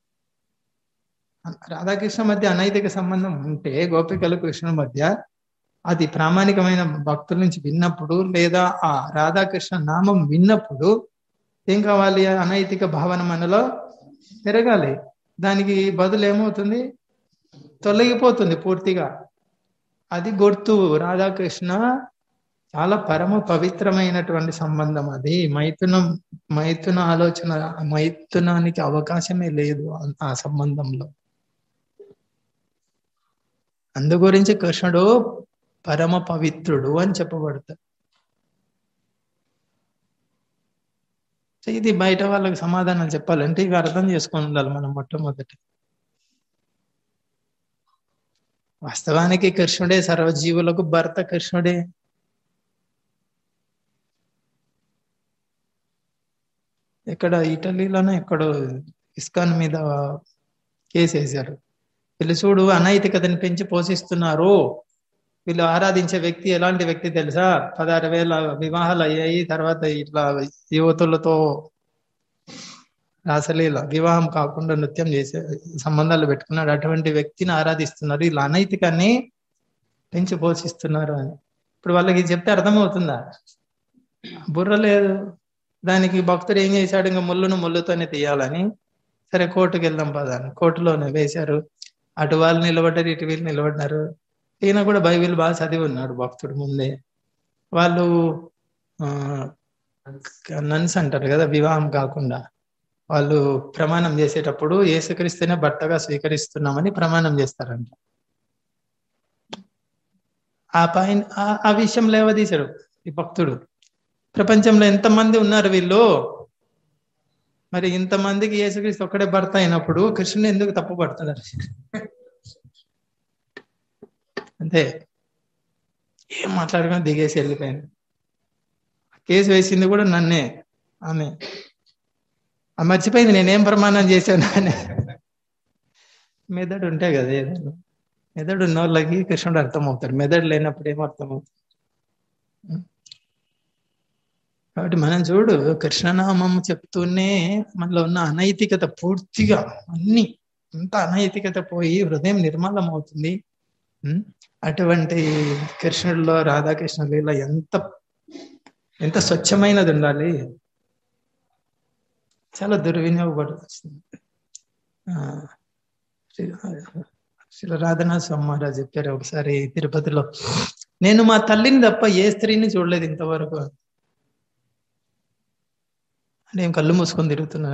రాధాకృష్ణ మధ్య అనైతిక సంబంధం ఉంటే గోపికలు కృష్ణుల మధ్య అది ప్రామాణికమైన భక్తుల నుంచి విన్నప్పుడు లేదా ఆ రాధాకృష్ణ నామం విన్నప్పుడు ఏం కావాలి అనైతిక భావన మనలో పెరగాలి దానికి బదులు ఏమవుతుంది తొలగిపోతుంది పూర్తిగా అది గుర్తు రాధాకృష్ణ చాలా పరమ పవిత్రమైనటువంటి సంబంధం అది మైథునం మైథున ఆలోచన మైథునానికి అవకాశమే లేదు ఆ సంబంధంలో అందు గురించి కృష్ణుడు పరమ పవిత్రుడు అని చెప్పబడతాడు ఇది బయట వాళ్ళకి సమాధానం చెప్పాలంటే ఇవి అర్థం చేసుకొని ఉండాలి మనం మొట్టమొదటి వాస్తవానికి కృష్ణుడే సర్వజీవులకు భర్త కృష్ణుడే ఇక్కడ ఇటలీలోనే ఎక్కడో ఇస్కాన్ మీద కేసు వేశారు వీళ్ళు చూడు అనైతికతని పెంచి పోషిస్తున్నారు వీళ్ళు ఆరాధించే వ్యక్తి ఎలాంటి వ్యక్తి తెలుసా పదహారు వేల వివాహాలు అయ్యాయి తర్వాత ఇట్లా యువతులతో రాసలీల వివాహం కాకుండా నృత్యం చేసే సంబంధాలు పెట్టుకున్నాడు అటువంటి వ్యక్తిని ఆరాధిస్తున్నారు వీళ్ళు అనైతికాన్ని పెంచి పోషిస్తున్నారు అని ఇప్పుడు వాళ్ళకి చెప్తే అర్థమవుతుందా బుర్ర లేదు దానికి భక్తుడు ఏం చేశాడు ఇంకా ముళ్ళును ముళ్ళుతోనే తీయాలని సరే కోర్టుకు వెళ్దాం పదాన్ని కోర్టులోనే వేశారు అటు వాళ్ళు నిలబడ్డారు ఇటు వీళ్ళు నిలబడ్డారు ఈయన కూడా బైబిల్ బాగా చదివి ఉన్నాడు భక్తుడు ముందే వాళ్ళు నన్స్ అంటారు కదా వివాహం కాకుండా వాళ్ళు ప్రమాణం చేసేటప్పుడు ఏసుక్రీస్తునే భర్తగా స్వీకరిస్తున్నామని ప్రమాణం చేస్తారంట ఆ పైన ఆ విషయం లేవదీశాడు ఈ భక్తుడు ప్రపంచంలో ఎంతమంది ఉన్నారు వీళ్ళు మరి ఇంతమందికి యేసుక్రీస్తు ఒక్కడే భర్త అయినప్పుడు కృష్ణుని ఎందుకు తప్పు పడుతున్నారు అంతే ఏం మాట్లాడుకుని దిగేసి వెళ్ళిపోయింది కేసు వేసింది కూడా నన్నే ఆమె మర్చిపోయింది నేనేం ప్రమాణం చేశాను అని మెదడు ఉంటే కదా ఏదైనా మెదడు ఉన్న వాళ్ళకి కృష్ణుడు అర్థమవుతాడు మెదడు లేనప్పుడు ఏం అర్థమవుతుంది కాబట్టి మనం చూడు కృష్ణనామం చెప్తూనే మనలో ఉన్న అనైతికత పూర్తిగా అన్ని అంత అనైతికత పోయి హృదయం నిర్మలం అవుతుంది అటువంటి కృష్ణుడిలో రాధాకృష్ణ లీల ఎంత ఎంత స్వచ్ఛమైనది ఉండాలి చాలా దుర్వినియోగపడుతుంది శ్రీ రాధనాథ స్వామి మహారాజ్ చెప్పారు ఒకసారి తిరుపతిలో నేను మా తల్లిని తప్ప ఏ స్త్రీని చూడలేదు ఇంతవరకు నేను కళ్ళు మూసుకొని తిరుగుతున్నా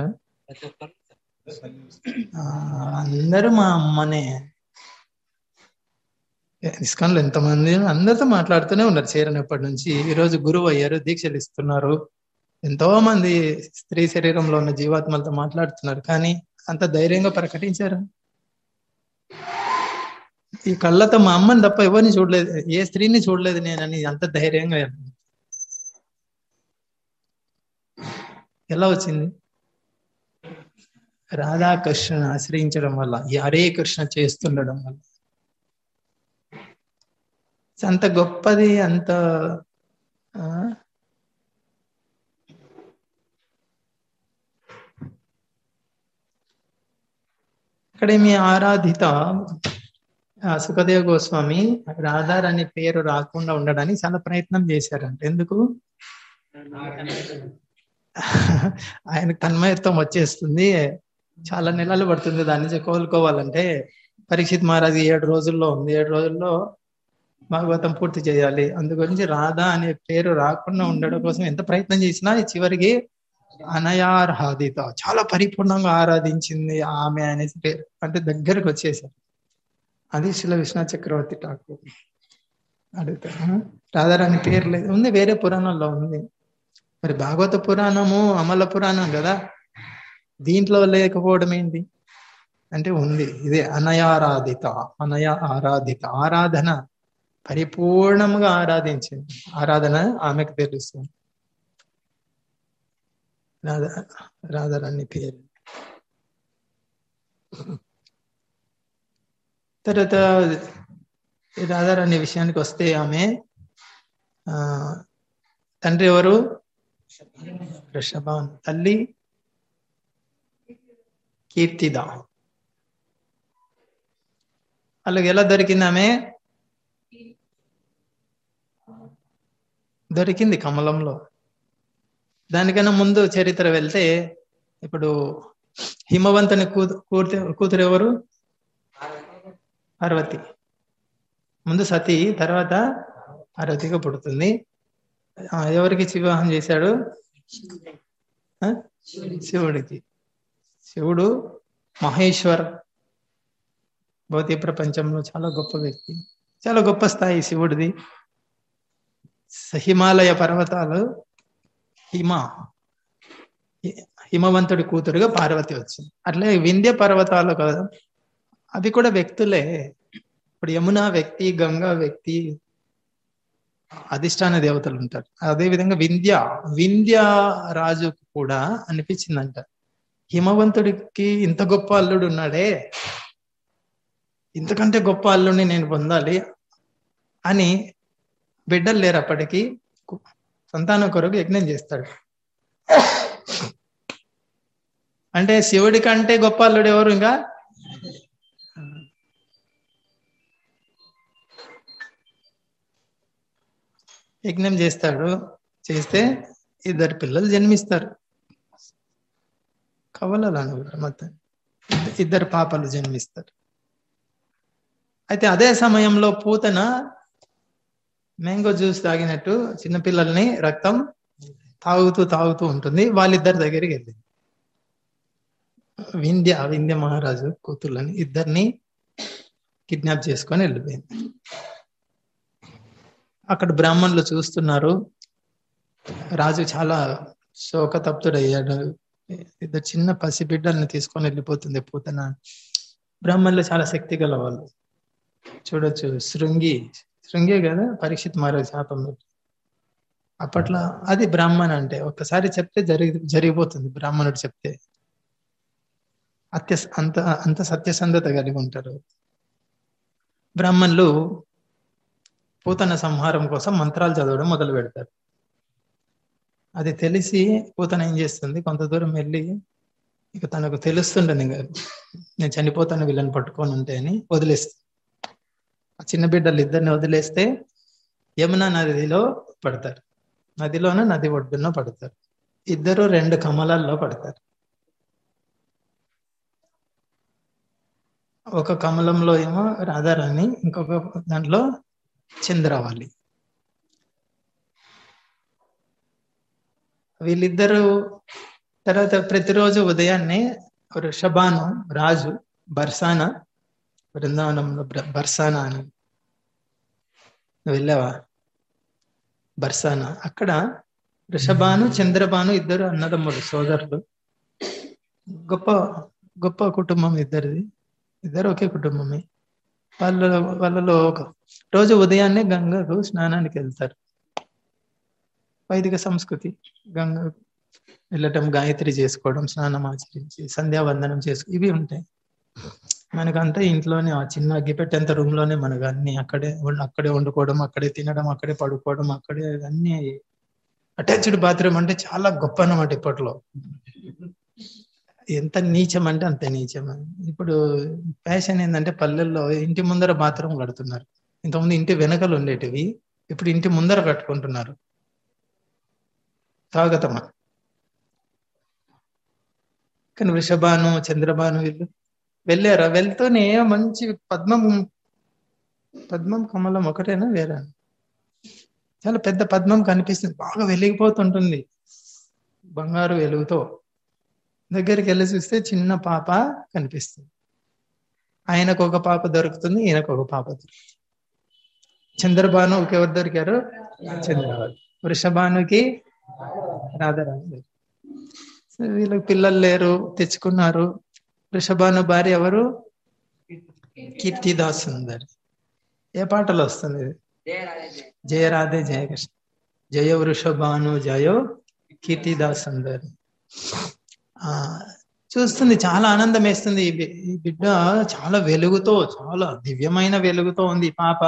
అందరూ మా అమ్మనే ఇస్కాన్లో ఎంతమంది అందరితో మాట్లాడుతూనే ఉన్నారు చేరినప్పటి నుంచి ఈ రోజు గురువు అయ్యారు దీక్షలు ఇస్తున్నారు ఎంతో మంది స్త్రీ శరీరంలో ఉన్న జీవాత్మలతో మాట్లాడుతున్నారు కానీ అంత ధైర్యంగా ప్రకటించారు ఈ కళ్ళతో మా అమ్మని తప్ప ఎవరిని చూడలేదు ఏ స్త్రీని చూడలేదు నేనని అంత ధైర్యంగా ఎలా వచ్చింది రాధాకృష్ణను ఆశ్రయించడం వల్ల ఈ హరే కృష్ణ చేస్తుండడం వల్ల అంత గొప్పది అంత ఇక్కడ మీ ఆరాధిత సుఖదేవ గోస్వామి రాధార్ అనే పేరు రాకుండా ఉండడానికి చాలా ప్రయత్నం చేశారంట ఎందుకు ఆయనకు తన్మయత్వం వచ్చేస్తుంది చాలా నెలలు పడుతుంది దాని నుంచి కోలుకోవాలంటే పరీక్షిత్ మహారాజ్ ఏడు రోజుల్లో ఉంది ఏడు రోజుల్లో భాగవతం పూర్తి చేయాలి అందుగురించి రాధా అనే పేరు రాకుండా ఉండడం కోసం ఎంత ప్రయత్నం చేసినా చివరికి అనయార్హాదిత చాలా పరిపూర్ణంగా ఆరాధించింది ఆమె అనేసి పేరు అంటే దగ్గరకు వచ్చేసారు అది శిల విశ్వనాథ చక్రవర్తి ఠాకూర్ అడుగుతారు రాధారాణి పేరు లేదు ఉంది వేరే పురాణంలో ఉంది మరి భాగవత పురాణము అమల పురాణం కదా దీంట్లో లేకపోవడం ఏంటి అంటే ఉంది ఇదే అనయారాధిత అనయ ఆరాధిత ఆరాధన పరిపూర్ణంగా ఆరాధించింది ఆరాధన ఆమెకు తెలుస్తుంది రాధ రాధారాణి పేరు తర్వాత రాధారాణి విషయానికి వస్తే ఆమె ఆ తండ్రి ఎవరు వృషభాన్ తల్లి కీర్తిద వాళ్ళకి ఎలా దొరికింది ఆమె దొరికింది కమలంలో దానికన్నా ముందు చరిత్ర వెళ్తే ఇప్పుడు హిమవంతుని కూతు కూతురు కూతురు ఎవరు పార్వతి ముందు సతీ తర్వాత పార్వతిగా పుడుతుంది ఆ, ఎవరికి వివాహం చేశాడు ఆ? శివుడికి శివుడు మహేశ్వర్ భౌతిక ప్రపంచంలో చాలా గొప్ప వ్యక్తి చాలా గొప్ప స్థాయి శివుడిది స- హిమాలయ పర్వతాలు హిమ హి- హిమవంతుడి కూతురుగా పార్వతి వచ్చింది అట్లే వింధ్య పర్వతాలు కదా అవి కూడా వ్యక్తులే ఇప్పుడు యమున వ్యక్తి గంగా వ్యక్తి అధిష్టాన దేవతలు ఉంటారు అదే విధంగా వింధ్య వింధ్య రాజు కూడా అనిపించిందంట హిమవంతుడికి ఇంత గొప్ప అల్లుడు ఉన్నాడే ఇంతకంటే గొప్ప అల్లుడిని నేను పొందాలి అని బిడ్డలు లేరు అప్పటికి కు- సంతానం కొరకు యజ్ఞం చేస్తాడు అంటే శివుడి కంటే గొప్ప అల్లుడు ఎవరు ఇంకా యజ్ఞం చేస్తాడు చేస్తే ఇద్దరు పిల్లలు జన్మిస్తారు కవలలు అనుకుంటారు మొత్తం ఇద్ద- ఇద్దరు పాపలు జన్మిస్తారు అయితే అదే సమయంలో పూతన మ్యాంగో జ్యూస్ తాగినట్టు చిన్నపిల్లల్ని రక్తం తాగుతూ తాగుతూ ఉంటుంది వాళ్ళిద్దరి దగ్గరికి వెళ్ళింది వింధ్య వింధ్య మహారాజు కూతుర్లని ఇద్దరిని కిడ్నాప్ చేసుకొని వెళ్ళిపోయింది అక్కడ బ్రాహ్మణులు చూస్తున్నారు రాజు చాలా శోకతప్తుడయ్యాడు ఇద్దరు చిన్న పసిబిడ్డల్ని తీసుకొని వెళ్ళిపోతుంది పూతన బ్రాహ్మణులు చాలా శక్తి గల వాళ్ళు చూడొచ్చు శృంగి శృంగే కదా పరీక్షిత్ మహారాజ్ శాపం పెట్టి. అప్పట్లో అది బ్రాహ్మణ అంటే ఒక్కసారి చెప్తే జరిగి జరిగిపోతుంది బ్రాహ్మణుడు చెప్తే అత్య అంత అంత సత్యసంధత కలిగి ఉంటారు బ్రాహ్మణులు పూతన సంహారం కోసం మంత్రాలు చదవడం మొదలు పెడతారు అది తెలిసి పూతన ఏం చేస్తుంది కొంత దూరం వెళ్ళి ఇక తనకు తెలుస్తుండని ఇంకా నేను చనిపోతాను వీళ్ళని పట్టుకొని ఉంటే అని వదిలేస్తుంది ఆ చిన్న బిడ్డలు ఇద్దరిని వదిలేస్తే యమునా నదిలో పడతారు నదిలోన నది ఒడ్డున పడతారు ఇద్దరు రెండు కమలాల్లో పడతారు ఒక కమలంలో ఏమో రాధారాణి ఇంకొక దాంట్లో చంద్రవాలి వీళ్ళిద్దరూ తర్వాత ప్రతిరోజు ఉదయాన్నే వృషభాను రాజు బర్సానా బృందావనంలో బ్ర- బర్సానా అని నువ్వు వెళ్ళావా బర్సానా అక్కడ వృషభాను చంద్రబాను ఇద్దరు అన్నదమ్ములు సోదరులు గొప్ప గొప్ప కుటుంబం ఇద్దరిది ఇద్దరు ఒకే కుటుంబమే వాళ్ళ వాళ్ళలో ఒక రోజు ఉదయాన్నే గంగకు స్నానానికి వెళ్తారు వైదిక సంస్కృతి గంగ వెళ్ళటం గాయత్రి చేసుకోవడం స్నానం ఆచరించి సంధ్యావందనం చేసుకో ఇవి ఉంటాయి మనకంతా ఇంట్లోనే ఆ చిన్న అగ్గిపెట్టేంత రూమ్ లోనే మనకు అన్ని అక్కడే వం- అక్కడే వండుకోవడం అక్కడే తినడం అక్కడే పడుకోవడం అక్కడే అన్ని అటాచ్డ్ బాత్రూమ్ అంటే చాలా గొప్ప అన్నమాట ఇప్పట్లో ఎంత నీచం అంటే అంత నీచం ఇప్పుడు ఫ్యాషన్ ఏంటంటే పల్లెల్లో ఇంటి ముందర బాత్రూమ్ కడుతున్నారు ఇంతకుముందు ఇంటి వెనకలు ఉండేటివి ఇప్పుడు ఇంటి ముందర కట్టుకుంటున్నారు స్వాగతమా కానీ వృషభాను చంద్రబాను వీళ్ళు వెళ్ళారా వెళ్తూనే మంచి పద్మం పద్మం కమలం ఒకటేనా వేరే చాలా పెద్ద పద్మం కనిపిస్తుంది బాగా వెలిగిపోతుంటుంది బంగారు వెలుగుతో దగ్గరికి వెళ్ళి చూస్తే చిన్న పాప కనిపిస్తుంది ఆయనకు ఒక పాప దొరుకుతుంది ఈయనకు ఒక పాప దొరుకుతుంది చంద్రబాను ఎవరు దొరికారు చంద్రబాను వృషభానుకి రాధారాణి దొరికారు. సో వీళ్ళకి పిల్లలు లేరు తెచ్చుకున్నారు వృషభాను భార్య ఎవరు కీర్తిదాస్ సుందరి ఏ పాటలు వస్తుంది ఇది? జయ రాధే జయ కృష్ణ జయ వృషభాను జయో కీర్తిదాస్ సుందరి ఆ చూస్తుంది చాలా ఆనందం వేస్తుంది ఈ బి- ఈ బిడ్డ చాలా వెలుగుతో చాలా దివ్యమైన వెలుగుతో ఉంది ఈ పాప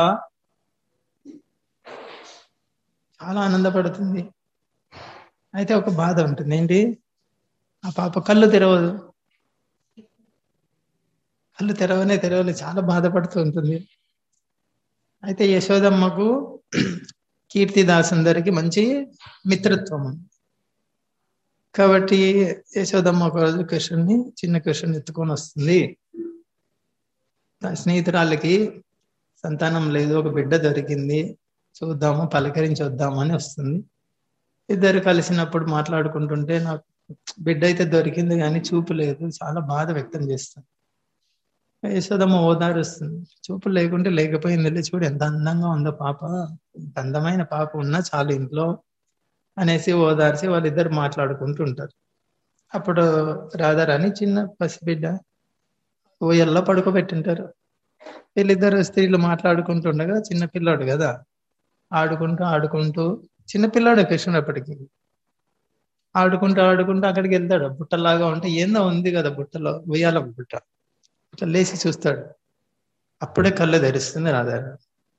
చాలా ఆనందపడుతుంది అయితే ఒక బాధ ఉంటుంది ఏంటి ఆ పాప కళ్ళు తెరవదు కళ్ళు తెరవనే తెరవలే చాలా బాధపడుతూ ఉంటుంది అయితే యశోదమ్మకు కీర్తిదాస్ అందరికి మంచి మిత్రత్వం ఉంది కాబట్టి యశోదమ్మ ఒక రోజు కృష్ణుని చిన్న కృష్ణుని ఎత్తుకొని వస్తుంది నా స్నేహితురాలకి సంతానం లేదు ఒక బిడ్డ దొరికింది చూద్దాము పలకరించి వద్దాము అని వస్తుంది ఇద్దరు కలిసినప్పుడు మాట్లాడుకుంటుంటే నాకు బిడ్డ అయితే దొరికింది కానీ చూపు లేదు చాలా బాధ వ్యక్తం చేస్తాను యశోదమ్మ ఓదారుస్తుంది చూపు లేకుంటే లేకపోయింది చూడు ఎంత అందంగా ఉందో పాప ఎంత అందమైన పాప ఉన్నా చాలు ఇంట్లో అనేసి ఓదార్చి వాళ్ళిద్దరు మాట్లాడుకుంటూ ఉంటారు అప్పుడు రాధారాణి చిన్న పసిబిడ్డ ఊయల్లో పడుకోబెట్టింటారు వీళ్ళిద్దరు స్త్రీలు మాట్లాడుకుంటుండగా చిన్న పిల్లాడు కదా ఆడుకుంటూ ఆడుకుంటూ చిన్న పిల్లాడు కృష్ణుడు అప్పటికి ఆడుకుంటూ ఆడుకుంటూ అక్కడికి వెళ్తాడు బుట్టలాగా ఉంటే ఏందో ఉంది కదా బుట్టలో ఉయ్యాల బుట్ట ఇట్లా లేచి చూస్తాడు అప్పుడే కళ్ళు ధరిస్తుంది రాధారాణి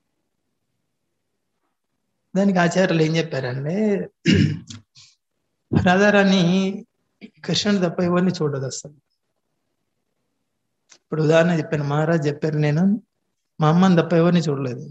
దానికి ఆచార్యులు ఏం చెప్పారంటే రాధారాణి కృష్ణుడు తప్ప ఎవరిని చూడదు అసలు ఇప్పుడు ఉదాహరణ చెప్పాను మహారాజ్ చెప్పారు నేను మా అమ్మని తప్ప ఎవరిని చూడలేదు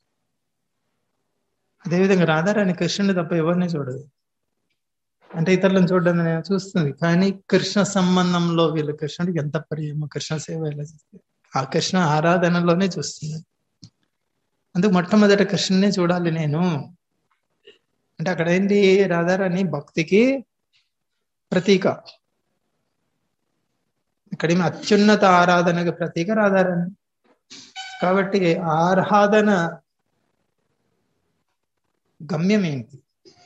అదేవిధంగా రాధారాణి కృష్ణుని తప్ప ఎవరిని చూడదు అంటే ఇతరులను చూడడం నేను చూస్తుంది కానీ కృష్ణ సంబంధంలో వీళ్ళు కృష్ణుడికి ఎంత ప్రేమ కృష్ణ సేవ ఎలా చేస్తుంది ఆ కృష్ణ ఆరాధనలోనే చూస్తుంది అందుకు మొట్టమొదట కృష్ణునే చూడాలి నేను అంటే అక్కడ ఏంటి రాధారాణి భక్తికి ప్రతీక ఇక్కడ ఏమి అత్యున్నత ఆరాధనకు ప్రతీక రాధారాణి కాబట్టి ఆరాధన గమ్యం ఏంటి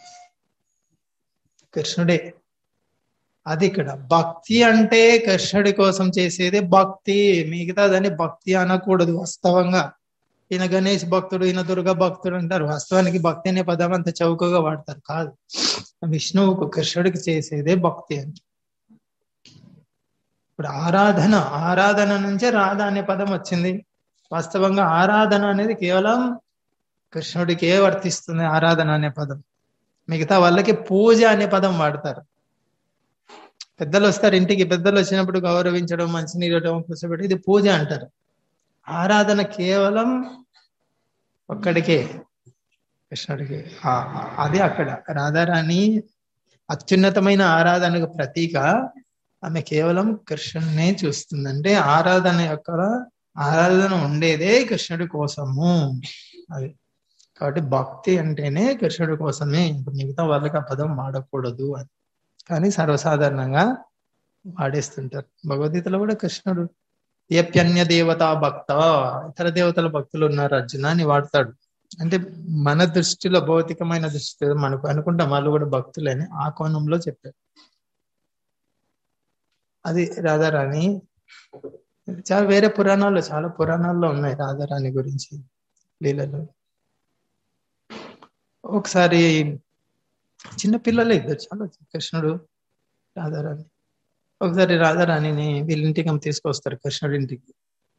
కృష్ణుడే అది ఇక్కడ భక్తి అంటే కృష్ణుడి కోసం చేసేది భక్తి మిగతాదని భక్తి అనకూడదు వాస్తవంగా ఈయన గణేష్ భక్తుడు ఈయన దుర్గా భక్తుడు అంటారు వాస్తవానికి భక్తి అనే పదం అంత చౌకగా వాడతారు కాదు విష్ణువుకు కృష్ణుడికి చేసేదే భక్తి అంటే ఇప్పుడు ఆరాధన ఆరాధన నుంచే రాధ అనే పదం వచ్చింది వాస్తవంగా ఆరాధన అనేది కేవలం కృష్ణుడికే వర్తిస్తుంది ఆరాధన అనే పదం మిగతా వాళ్ళకి పూజ అనే పదం వాడతారు పెద్దలు వస్తారు ఇంటికి పెద్దలు వచ్చినప్పుడు గౌరవించడం మంచినీరు ఇవ్వడం కూర్చోబెట్టి ఇది పూజ అంటారు ఆరాధన కేవలం ఒక్కడికే కృష్ణుడికి అది అక్కడ రాధారాణి అత్యున్నతమైన ఆరాధనకు ప్రతీక ఆమె కేవలం కృష్ణుడినే చూస్తుంది అంటే ఆరాధన యొక్క ఆరాధన ఉండేదే కృష్ణుడి కోసము అది కాబట్టి భక్తి అంటేనే కృష్ణుడి కోసమే ఇంకా మిగతా వాళ్ళకి ఆ పదం వాడకూడదు అని కానీ సర్వసాధారణంగా వాడేస్తుంటారు భగవద్గీతలో కూడా కృష్ణుడు ఏప్యన్య దేవత భక్త ఇతర దేవతల భక్తులు ఉన్నారు అర్జున అని వాడతాడు అంటే మన దృష్టిలో భౌతికమైన దృష్టిలో మనకు అనుకుంటాం వాళ్ళు కూడా భక్తులని ఆ కోణంలో చెప్పారు అది రాధారాణి చాలా వేరే పురాణాలు చాలా పురాణాల్లో ఉన్నాయి రాధారాణి గురించి లీలలో ఒకసారి చిన్న పిల్లలే ఇద్దరు చాలా కృష్ణుడు రాధారాణి ఒకసారి రాధారాణిని వీళ్ళింటికి తీసుకొస్తారు కృష్ణుడి ఇంటికి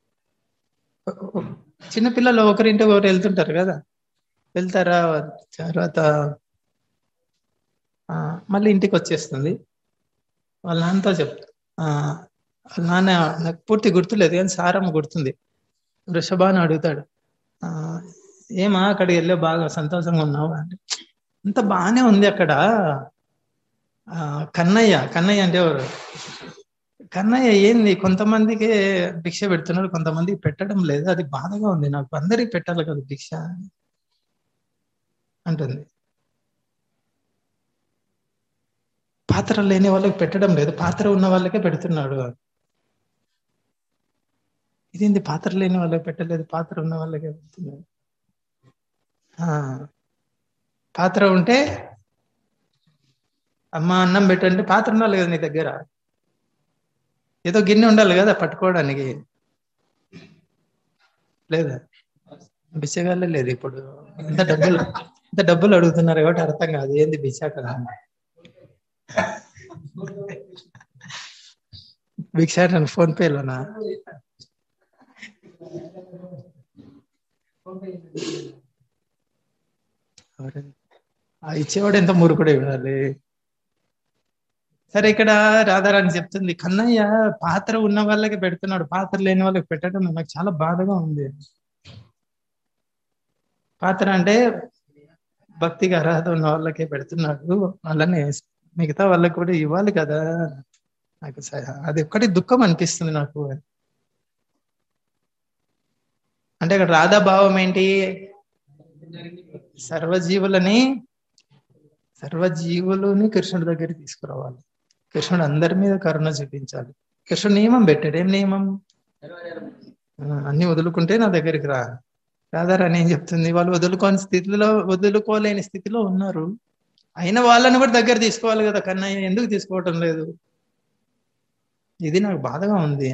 చిన్న పిల్లలు ఒకరింటి ఒకరు వెళ్తుంటారు కదా వెళ్తారా తర్వాత మళ్ళీ ఇంటికి వచ్చేస్తుంది వాళ్ళ నాన్నతో చెప్తా వాళ్ళ నాన్న నాకు పూర్తి గుర్తులేదు కానీ సారమ్మ గుర్తుంది వృషభాన్ని అడుగుతాడు ఆ ఏమా అక్కడికి వెళ్ళే బాగా సంతోషంగా ఉన్నావు అంటే అంత బాగానే ఉంది అక్కడ ఆ కన్నయ్య కన్నయ్య అంటే ఎవరు కన్నయ్య ఏంది కొంతమందికి భిక్ష పెడుతున్నాడు కొంతమందికి పెట్టడం లేదు అది బాధగా ఉంది నాకు అందరికి పెట్టాలి కదా భిక్ష అంటుంది పాత్ర లేని వాళ్ళకి పెట్టడం లేదు పాత్ర ఉన్న వాళ్ళకే పెడుతున్నాడు ఇదేంది పాత్ర లేని వాళ్ళకి పెట్టలేదు పాత్ర ఉన్న వాళ్ళకే పెడుతున్నాడు పాత్ర ఉంటే అమ్మ అన్నం పెట్టండి పాత్ర ఉండాలి కదా నీ దగ్గర ఏదో గిన్నె ఉండాలి కదా పట్టుకోవడానికి లేదా బిచ్చగాళ్ళే లేదు ఇప్పుడు ఇంత డబ్బులు ఇంత డబ్బులు అడుగుతున్నారు కాబట్టి అర్థం కాదు ఏంది బిచ్చా కదా భిక్ష ఫోన్ పేలోనా ఆ ఇచ్చేవాడు ఎంత మురుకుడే ఉండాలి సరే ఇక్కడ రాధారాణి చెప్తుంది కన్నయ్య పాత్ర ఉన్న వాళ్ళకి పెడుతున్నాడు పాత్ర లేని వాళ్ళకి పెట్టడం నాకు చాలా బాధగా ఉంది పాత్ర అంటే భక్తిగా అర్హత ఉన్న వాళ్ళకే పెడుతున్నాడు వాళ్ళని మిగతా వాళ్ళకి కూడా ఇవ్వాలి కదా నాకు స- అది ఒక్కటి దుఃఖం అనిపిస్తుంది నాకు అంటే ఇక్కడ రాధా భావం ఏంటి సర్వజీవులని సర్వజీవులని కృష్ణుడి దగ్గరికి తీసుకురావాలి కృష్ణుడు అందరి మీద కరుణ చూపించాలి కృష్ణుడు నియమం పెట్టాడు ఏం నియమం ఆ, అన్ని వదులుకుంటే నా దగ్గరికి రా రాధారాణి ఏం చెప్తుంది వాళ్ళు వదులుకోని స్థితిలో వదులుకోలేని స్థితిలో ఉన్నారు అయిన వాళ్ళని కూడా దగ్గర తీసుకోవాలి కదా కన్నయ్య ఎందుకు తీసుకోవటం లేదు ఇది నాకు బాధగా ఉంది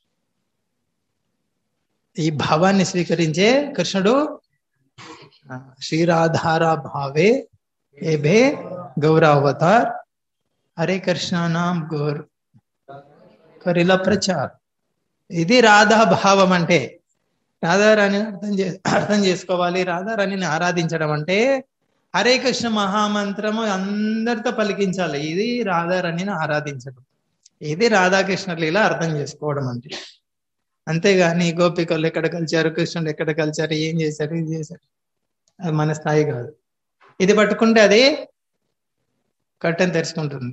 ఈ భావాన్ని స్వీకరించే కృష్ణుడు ఆ, శ్రీరాధారా భావే ఏభే గౌరవతార్ హరే కృష్ణ నామ్ గౌర్ కరిల ప్రచార్ ఇది రాధా భావం అంటే రాధారాణిని అర్థం చే అర్థం చేసుకోవాలి రాధారాణిని ఆరాధించడం అంటే హరే కృష్ణ మహామంత్రము అందరితో పలికించాలి ఇది రాధారాణిని ఆరాధించడం ఇది రాధాకృష్ణ లీల అర్థం చేసుకోవడం అంటే అంతేగాని గోపికలు ఎక్కడ కలిచారు కృష్ణుడు ఎక్కడ కలిచారు ఏం చేశారు ఇది చేశారు అది మన స్థాయి కాదు ఇది పట్టుకుంటే అది కట్టెను తెరుచుకుంటుంది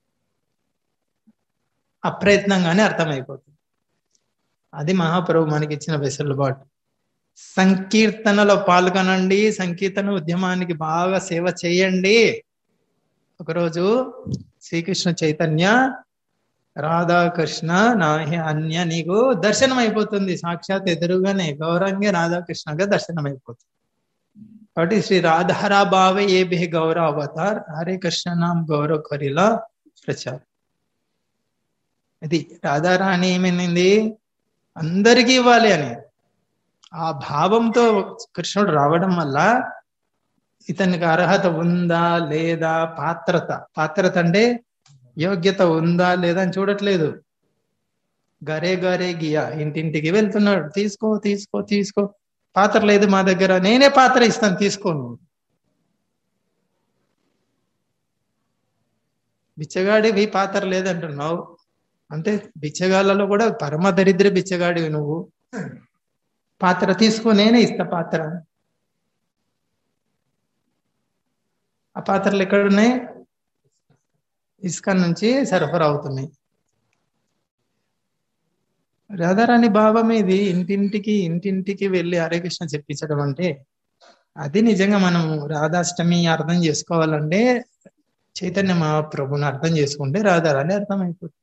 అప్రయత్నంగానే అర్థమైపోతుంది అది మహాప్రభు మనకి ఇచ్చిన వెసులుబాటు సంకీర్తనలో పాల్గొనండి సంకీర్తన ఉద్యమానికి బాగా సేవ చేయండి ఒకరోజు శ్రీకృష్ణ చైతన్య రాధాకృష్ణ నాహి అన్య నీకు దర్శనం అయిపోతుంది సాక్షాత్ ఎదురుగానే గౌరంగా రాధాకృష్ణగా దర్శనం అయిపోతుంది కాబట్టి శ్రీ రాధారా భావ ఏ భి గౌరవ అవతార్ హరే కృష్ణ నామ్ గౌరవ కరిలా ప్రచార్ ఇది రాధారాణి ఏమైంది అందరికీ ఇవ్వాలి అని ఆ భావంతో కృష్ణుడు రావడం వల్ల ఇతనికి అర్హత ఉందా లేదా పాత్రత పాత్రత అంటే యోగ్యత ఉందా లేదా అని చూడట్లేదు గరే గరే గియా ఇంటింటికి వెళ్తున్నాడు తీసుకో తీసుకో తీసుకో పాత్ర లేదు మా దగ్గర నేనే పాత్ర ఇస్తాను తీసుకోను బిచ్చగాడివి పాత్ర లేదంటున్నావు అంటే బిచ్చగాళ్ళలో కూడా పరమ దరిద్ర బిచ్చగాడివి నువ్వు పాత్ర తీసుకో నేనే ఇస్తా పాత్ర ఆ పాత్రలు ఎక్కడున్నాయి ఇసుక నుంచి సరఫరా అవుతున్నాయి రాధారాణి భావం ఇది ఇంటింటికి ఇంటింటికి వెళ్ళి హరే కృష్ణ చెప్పించడం అంటే అది నిజంగా మనం రాధాష్టమి అర్థం చేసుకోవాలంటే చైతన్య మహాప్రభుని అర్థం చేసుకుంటే రాధారాణి అర్థమైపోతుంది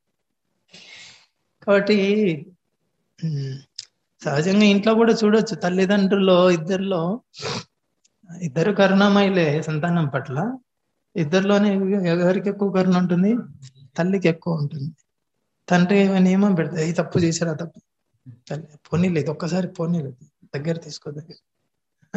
కాబట్టి ఉమ్, సహజంగా ఇంట్లో కూడా చూడొచ్చు తల్లిదండ్రుల్లో ఇద్దరిలో ఇద్దరు కరుణామయులే సంతానం పట్ల ఇద్దరిలోనే ఎవరికి ఎక్కువ కరుణ ఉంటుంది తల్లికి ఎక్కువ ఉంటుంది తండ్రి నియమం పెడతాయి ఈ తప్పు చేశారా తప్పు తల్లి పోనీలేదు ఒక్కసారి పోనీలేదు దగ్గర తీసుకో దగ్గర ఆ?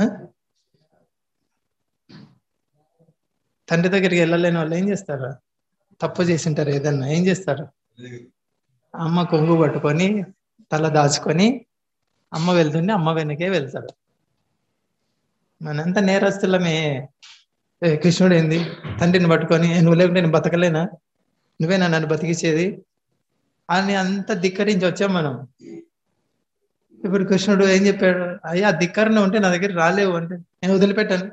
తండ్రి దగ్గరికి వెళ్ళలేని వాళ్ళు ఏం చేస్తారా తప్పు చేసింటారు ఏదన్నా ఏం చేస్తారు అమ్మ కొంగు పట్టుకొని తల దాచుకొని అమ్మ వెళ్తుంటే అమ్మ వెనకే వెళ్తాడు మనంతా నేరస్తులమే ఏ, కృష్ణుడు ఏంది తండ్రిని పట్టుకొని "ఏ, నువ్వు లేకుంటే నేను బతకలేనా నువ్వేనా నన్ను బతికించేది అని అంత ధిక్కరించి వచ్చాం మనం ఇప్పుడు కృష్ణుడు ఏం చెప్పాడు అయ్యా ధిక్కరణ ఉంటే నా దగ్గర రాలేవు అంటే నేను వదిలిపెట్టాను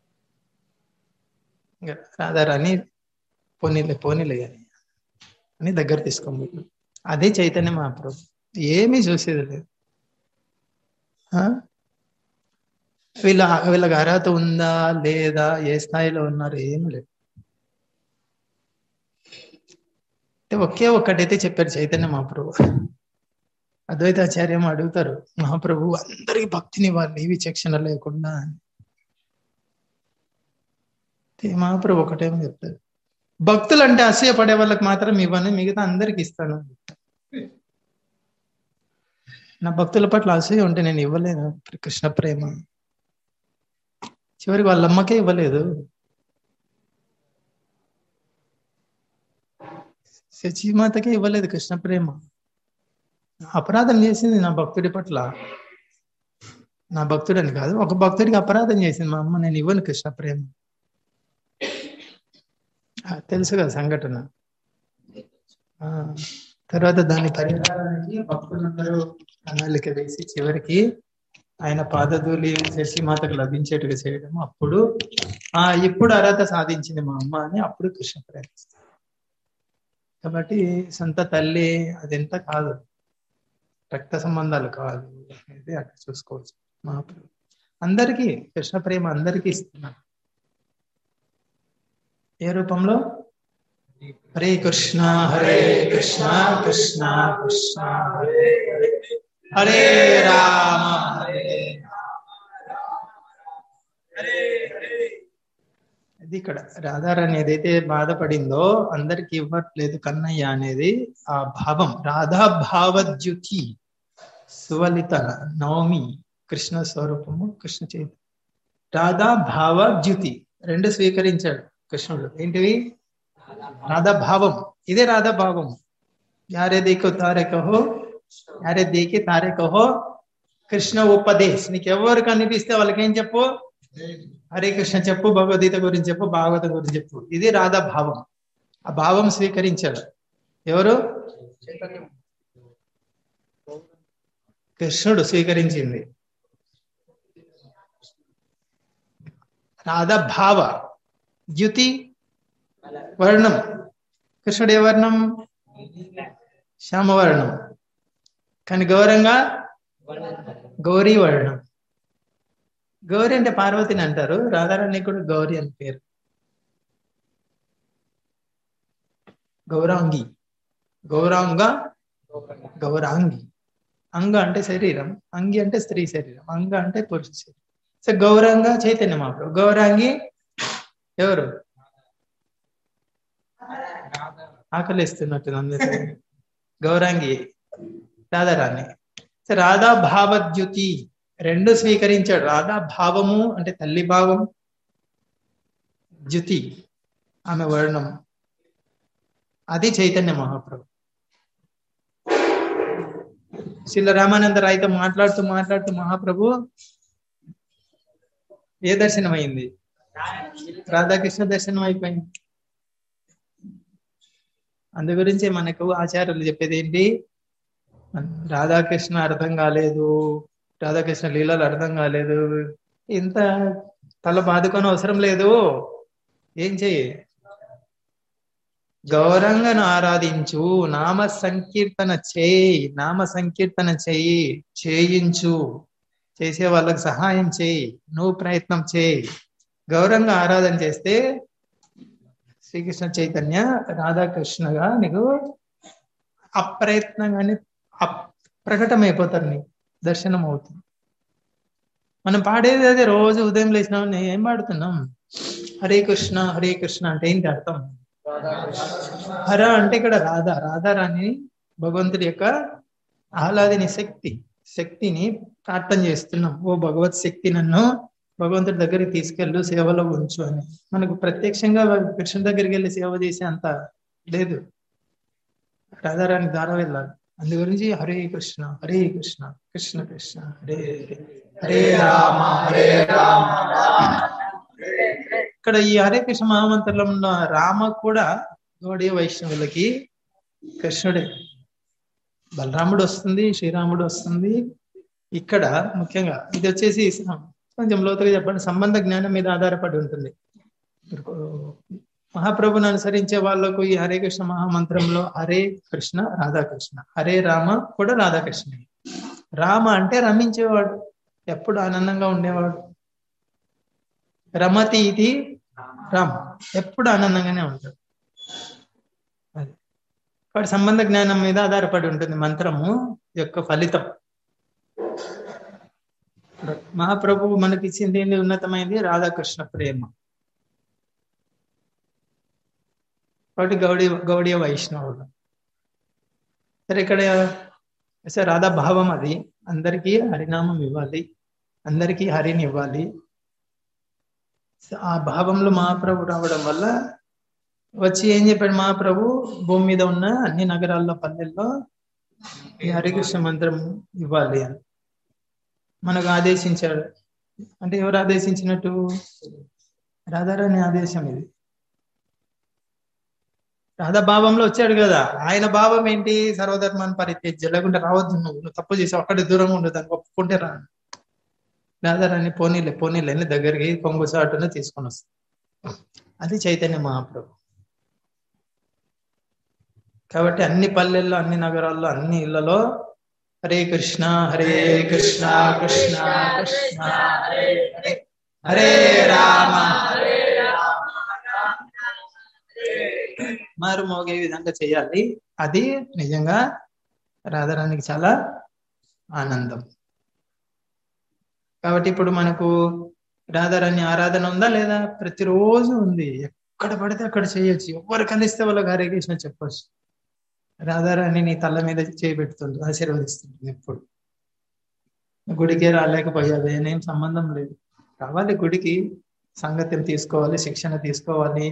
ఇంకా రాధారాని పోనీలే పోనీలే అని అని దగ్గర తీసుకోండి అదే చైతన్య మహాప్రభు ఏమీ చూసేది లేదు ఆ? వీళ్ళ వీళ్ళకి అర్హత ఉందా లేదా ఏ స్థాయిలో ఉన్నారు ఏమి లేదు అంటే ఒకే ఒక్కటైతే చెప్పారు చైతన్య మహాప్రభు అద్వైతాచార్యం అడుగుతారు మహాప్రభు అందరికి భక్తిని ఇవ్వాలి ఈ విచక్షణ లేకుండా అని అయితే మహాప్రభు ఒకటేమో చెప్తారు భక్తులు అంటే అసూయ పడే వాళ్ళకి మాత్రం ఇవ్వను మిగతా అందరికి ఇస్తాను నా భక్తుల పట్ల అసూయ ఉంటే నేను ఇవ్వలేను కృష్ణ ప్రేమ చివరికి వాళ్ళ అమ్మకే ఇవ్వలేదు శచీమాతకే ఇవ్వలేదు కృష్ణ ప్రేమ అపరాధం చేసింది నా భక్తుడి పట్ల నా భక్తుడని కాదు ఒక భక్తుడికి అపరాధం చేసింది మా అమ్మ నేను ఇవ్వను కృష్ణ ప్రేమ ఆ, తెలుసు కదా సంఘటన ఆ తర్వాత దాని పరిహారానికి భక్తులందరూ ప్రణాళిక వేసి చివరికి ఆయన పాదధూలి శశిమాతకు లభించేట్టుగా చేయడం అప్పుడు ఆ ఇప్పుడు అర్హత సాధించింది మా అమ్మ అని అప్పుడు కృష్ణ ప్రయత్నిస్తారు కాబట్టి సొంత తల్లి అదెంత కాదు రక్త సంబంధాలు కాదు అనేది అక్కడ చూసుకోవచ్చు మహాప్రభు అందరికీ కృష్ణ ప్రేమ అందరికీ ఇస్తున్నారు ఏ రూపంలో హరే కృష్ణ హరే కృష్ణ కృష్ణ కృష్ణ హరే హరే హరే రామ హరే అది ఇక్కడ రాధారాణి ఏదైతే బాధపడిందో అందరికి ఇవ్వట్లేదు కన్నయ్య అనేది ఆ భావం రాధా భావద్యుతి సువలిత నవమి కృష్ణ స్వరూపము కృష్ణ చైత రాధా భావ ద్యుతి రెండు స్వీకరించాడు కృష్ణుడు ఏంటివి రాధా భావం ఇదే రాధా భావం యారే దేకో తారే కహో యారే దేకి తారే కహో కృష్ణ ఉపదేశ్ నీకు ఎవరు కనిపిస్తే వాళ్ళకి ఏం చెప్పు హరే కృష్ణ చెప్పు భగవద్గీత గురించి చెప్పు భాగవతం గురించి చెప్పు ఇది రాధా భావం ఆ భావం స్వీకరించాడు ఎవరు చైతన్యం కృష్ణుడు స్వీకరించింది రాధా భావ ద్యుతి వర్ణం కృష్ణుడు ఏ వర్ణం శ్యామవర్ణం కానీ గౌరంగా గౌరీ వర్ణం గౌరీ అంటే పార్వతిని అంటారు రాధారాణి కూడా గౌరీ అని పేరు గౌరాంగి గౌరాంగ గౌరాంగి అంగ అంటే శరీరం అంగి అంటే స్త్రీ శరీరం అంగ అంటే పురుష శరీరం సో గౌరంగ చైతన్య మహాప్రభు గౌరాంగి ఎవరు ఆకలిస్తున్నట్టు అందరూ గౌరాంగి రాధారాణి సో రాధా భావద్యుతి రెండు స్వీకరించాడు రాధా భావము అంటే తల్లి భావం ద్యుతి ఆమె వర్ణం అది చైతన్య మహాప్రభు శిల రామానంద రాయితో మాట్లాడుతూ మాట్లాడుతూ మహాప్రభు ఏ దర్శనం అయింది రాధాకృష్ణ దర్శనం అయిపోయింది అందు గురించి మనకు ఆచార్యులు చెప్పేది ఏంటి రాధాకృష్ణ అర్థం కాలేదు రాధాకృష్ణ లీలలు అర్థం కాలేదు ఇంత తల బాదుకొని అవసరం లేదు ఏం చెయ్యి గౌరంగను ఆరాధించు నామ సంకీర్తన చేయి నామ సంకీర్తన చేయి చేయించు చేసే వాళ్ళకి సహాయం చేయి నువ్వు ప్రయత్నం చేయి గౌరంగా ఆరాధన చేస్తే శ్రీకృష్ణ చైతన్య రాధాకృష్ణగా నీకు అప్రయత్నంగానే ప్రకటమైపోతారు నీకు దర్శనం అవుతుంది మనం పాడేది అదే రోజు ఉదయం లేచినాం ఏం పాడుతున్నాం హరే కృష్ణ హరే కృష్ణ అంటే ఏంటి అర్థం హర అంటే ఇక్కడ రాధ రాధారాణి భగవంతుడి యొక్క ఆహ్లాదిని శక్తి శక్తిని ప్రార్థన చేస్తున్నాం ఓ భగవత్ శక్తి నన్ను భగవంతుడి దగ్గరికి తీసుకెళ్ళు సేవలో ఉంచు అని మనకు ప్రత్యక్షంగా కృష్ణ దగ్గరికి వెళ్ళి సేవ చేసే అంత లేదు రాధారాణి ద్వారా వెళ్ళాలి అందు గురించి హరే కృష్ణ హరే కృష్ణ కృష్ణ కృష్ణ హరే హరే హరే రామ హరే రామ ఇక్కడ ఈ హరే కృష్ణ మహామంత్రంలో ఉన్న రామ కూడా గౌడీయ వైష్ణవులకి కృష్ణుడే బలరాముడు వస్తుంది శ్రీరాముడు వస్తుంది ఇక్కడ ముఖ్యంగా ఇది వచ్చేసి కొంచెం లోతుగా చెప్పండి సంబంధ జ్ఞానం మీద ఆధారపడి ఉంటుంది మహాప్రభుని అనుసరించే వాళ్ళకు ఈ హరే కృష్ణ మహామంత్రంలో హరే కృష్ణ రాధాకృష్ణ హరే రామ కూడా రాధాకృష్ణ రామ అంటే రమించేవాడు ఎప్పుడు ఆనందంగా ఉండేవాడు రమతి ఇది రామ ఎప్పుడు ఆనందంగానే ఉంటాడు అది వాడి సంబంధ జ్ఞానం మీద ఆధారపడి ఉంటుంది మంత్రము యొక్క ఫలితం మహాప్రభు మనకి ఇచ్చింది ఏంటి ఉన్నతమైంది రాధాకృష్ణ ప్రేమ కాబట్టి గౌడీ గౌడీయ వైష్ణవులు సరే ఇక్కడ సరే రాధా భావం అది అందరికీ హరినామం ఇవ్వాలి అందరికీ హరిని ఇవ్వాలి ఆ భావంలో మహాప్రభు రావడం వల్ల వచ్చి ఏం చెప్పాడు మహాప్రభు భూమి మీద ఉన్న అన్ని నగరాల్లో పల్లెల్లో ఈ హరికృష్ణ మంత్రం ఇవ్వాలి అని మనకు ఆదేశించాడు అంటే ఎవరు ఆదేశించినట్టు రాధారాణి ఆదేశం ఇది రాధా భావంలో వచ్చాడు కదా ఆయన భావం ఏంటి సర్వధర్మాన్ని పరిత్యజ్య లేకుంటే రావద్దు నువ్వు నువ్వు తప్పు చేసావు అక్కడే దూరంగా ఉండదు దానికి ఒప్పుకుంటే రా రాధారాన్ని పోనీలే పోనీలే అని దగ్గరికి కొంగు చాటున తీసుకొని వస్తాం అది చైతన్య మహాప్రభు కాబట్టి అన్ని పల్లెల్లో అన్ని నగరాల్లో అన్ని ఇళ్లలో హరే కృష్ణ హరే కృష్ణ కృష్ణ కృష్ణ హరే హరే హరే రామ మారు మోగే విధంగా చేయాలి అది నిజంగా రాధారానికి చాలా ఆనందం కాబట్టి ఇప్పుడు మనకు రాధారాణి ఆరాధన ఉందా లేదా ప్రతిరోజు ఉంది ఎక్కడ పడితే అక్కడ చేయొచ్చు ఎవరు కలిస్తే వాళ్ళకి హరే కృష్ణ చెప్పొచ్చు రాధారాణి నీ తల మీద చేయబెడుతుంది ఆశీర్వదిస్తుంది ఎప్పుడు గుడికే రాలేకపోయావి అనేం సంబంధం లేదు కావాలి గుడికి సంగతిని తీసుకోవాలి శిక్షణ తీసుకోవాలి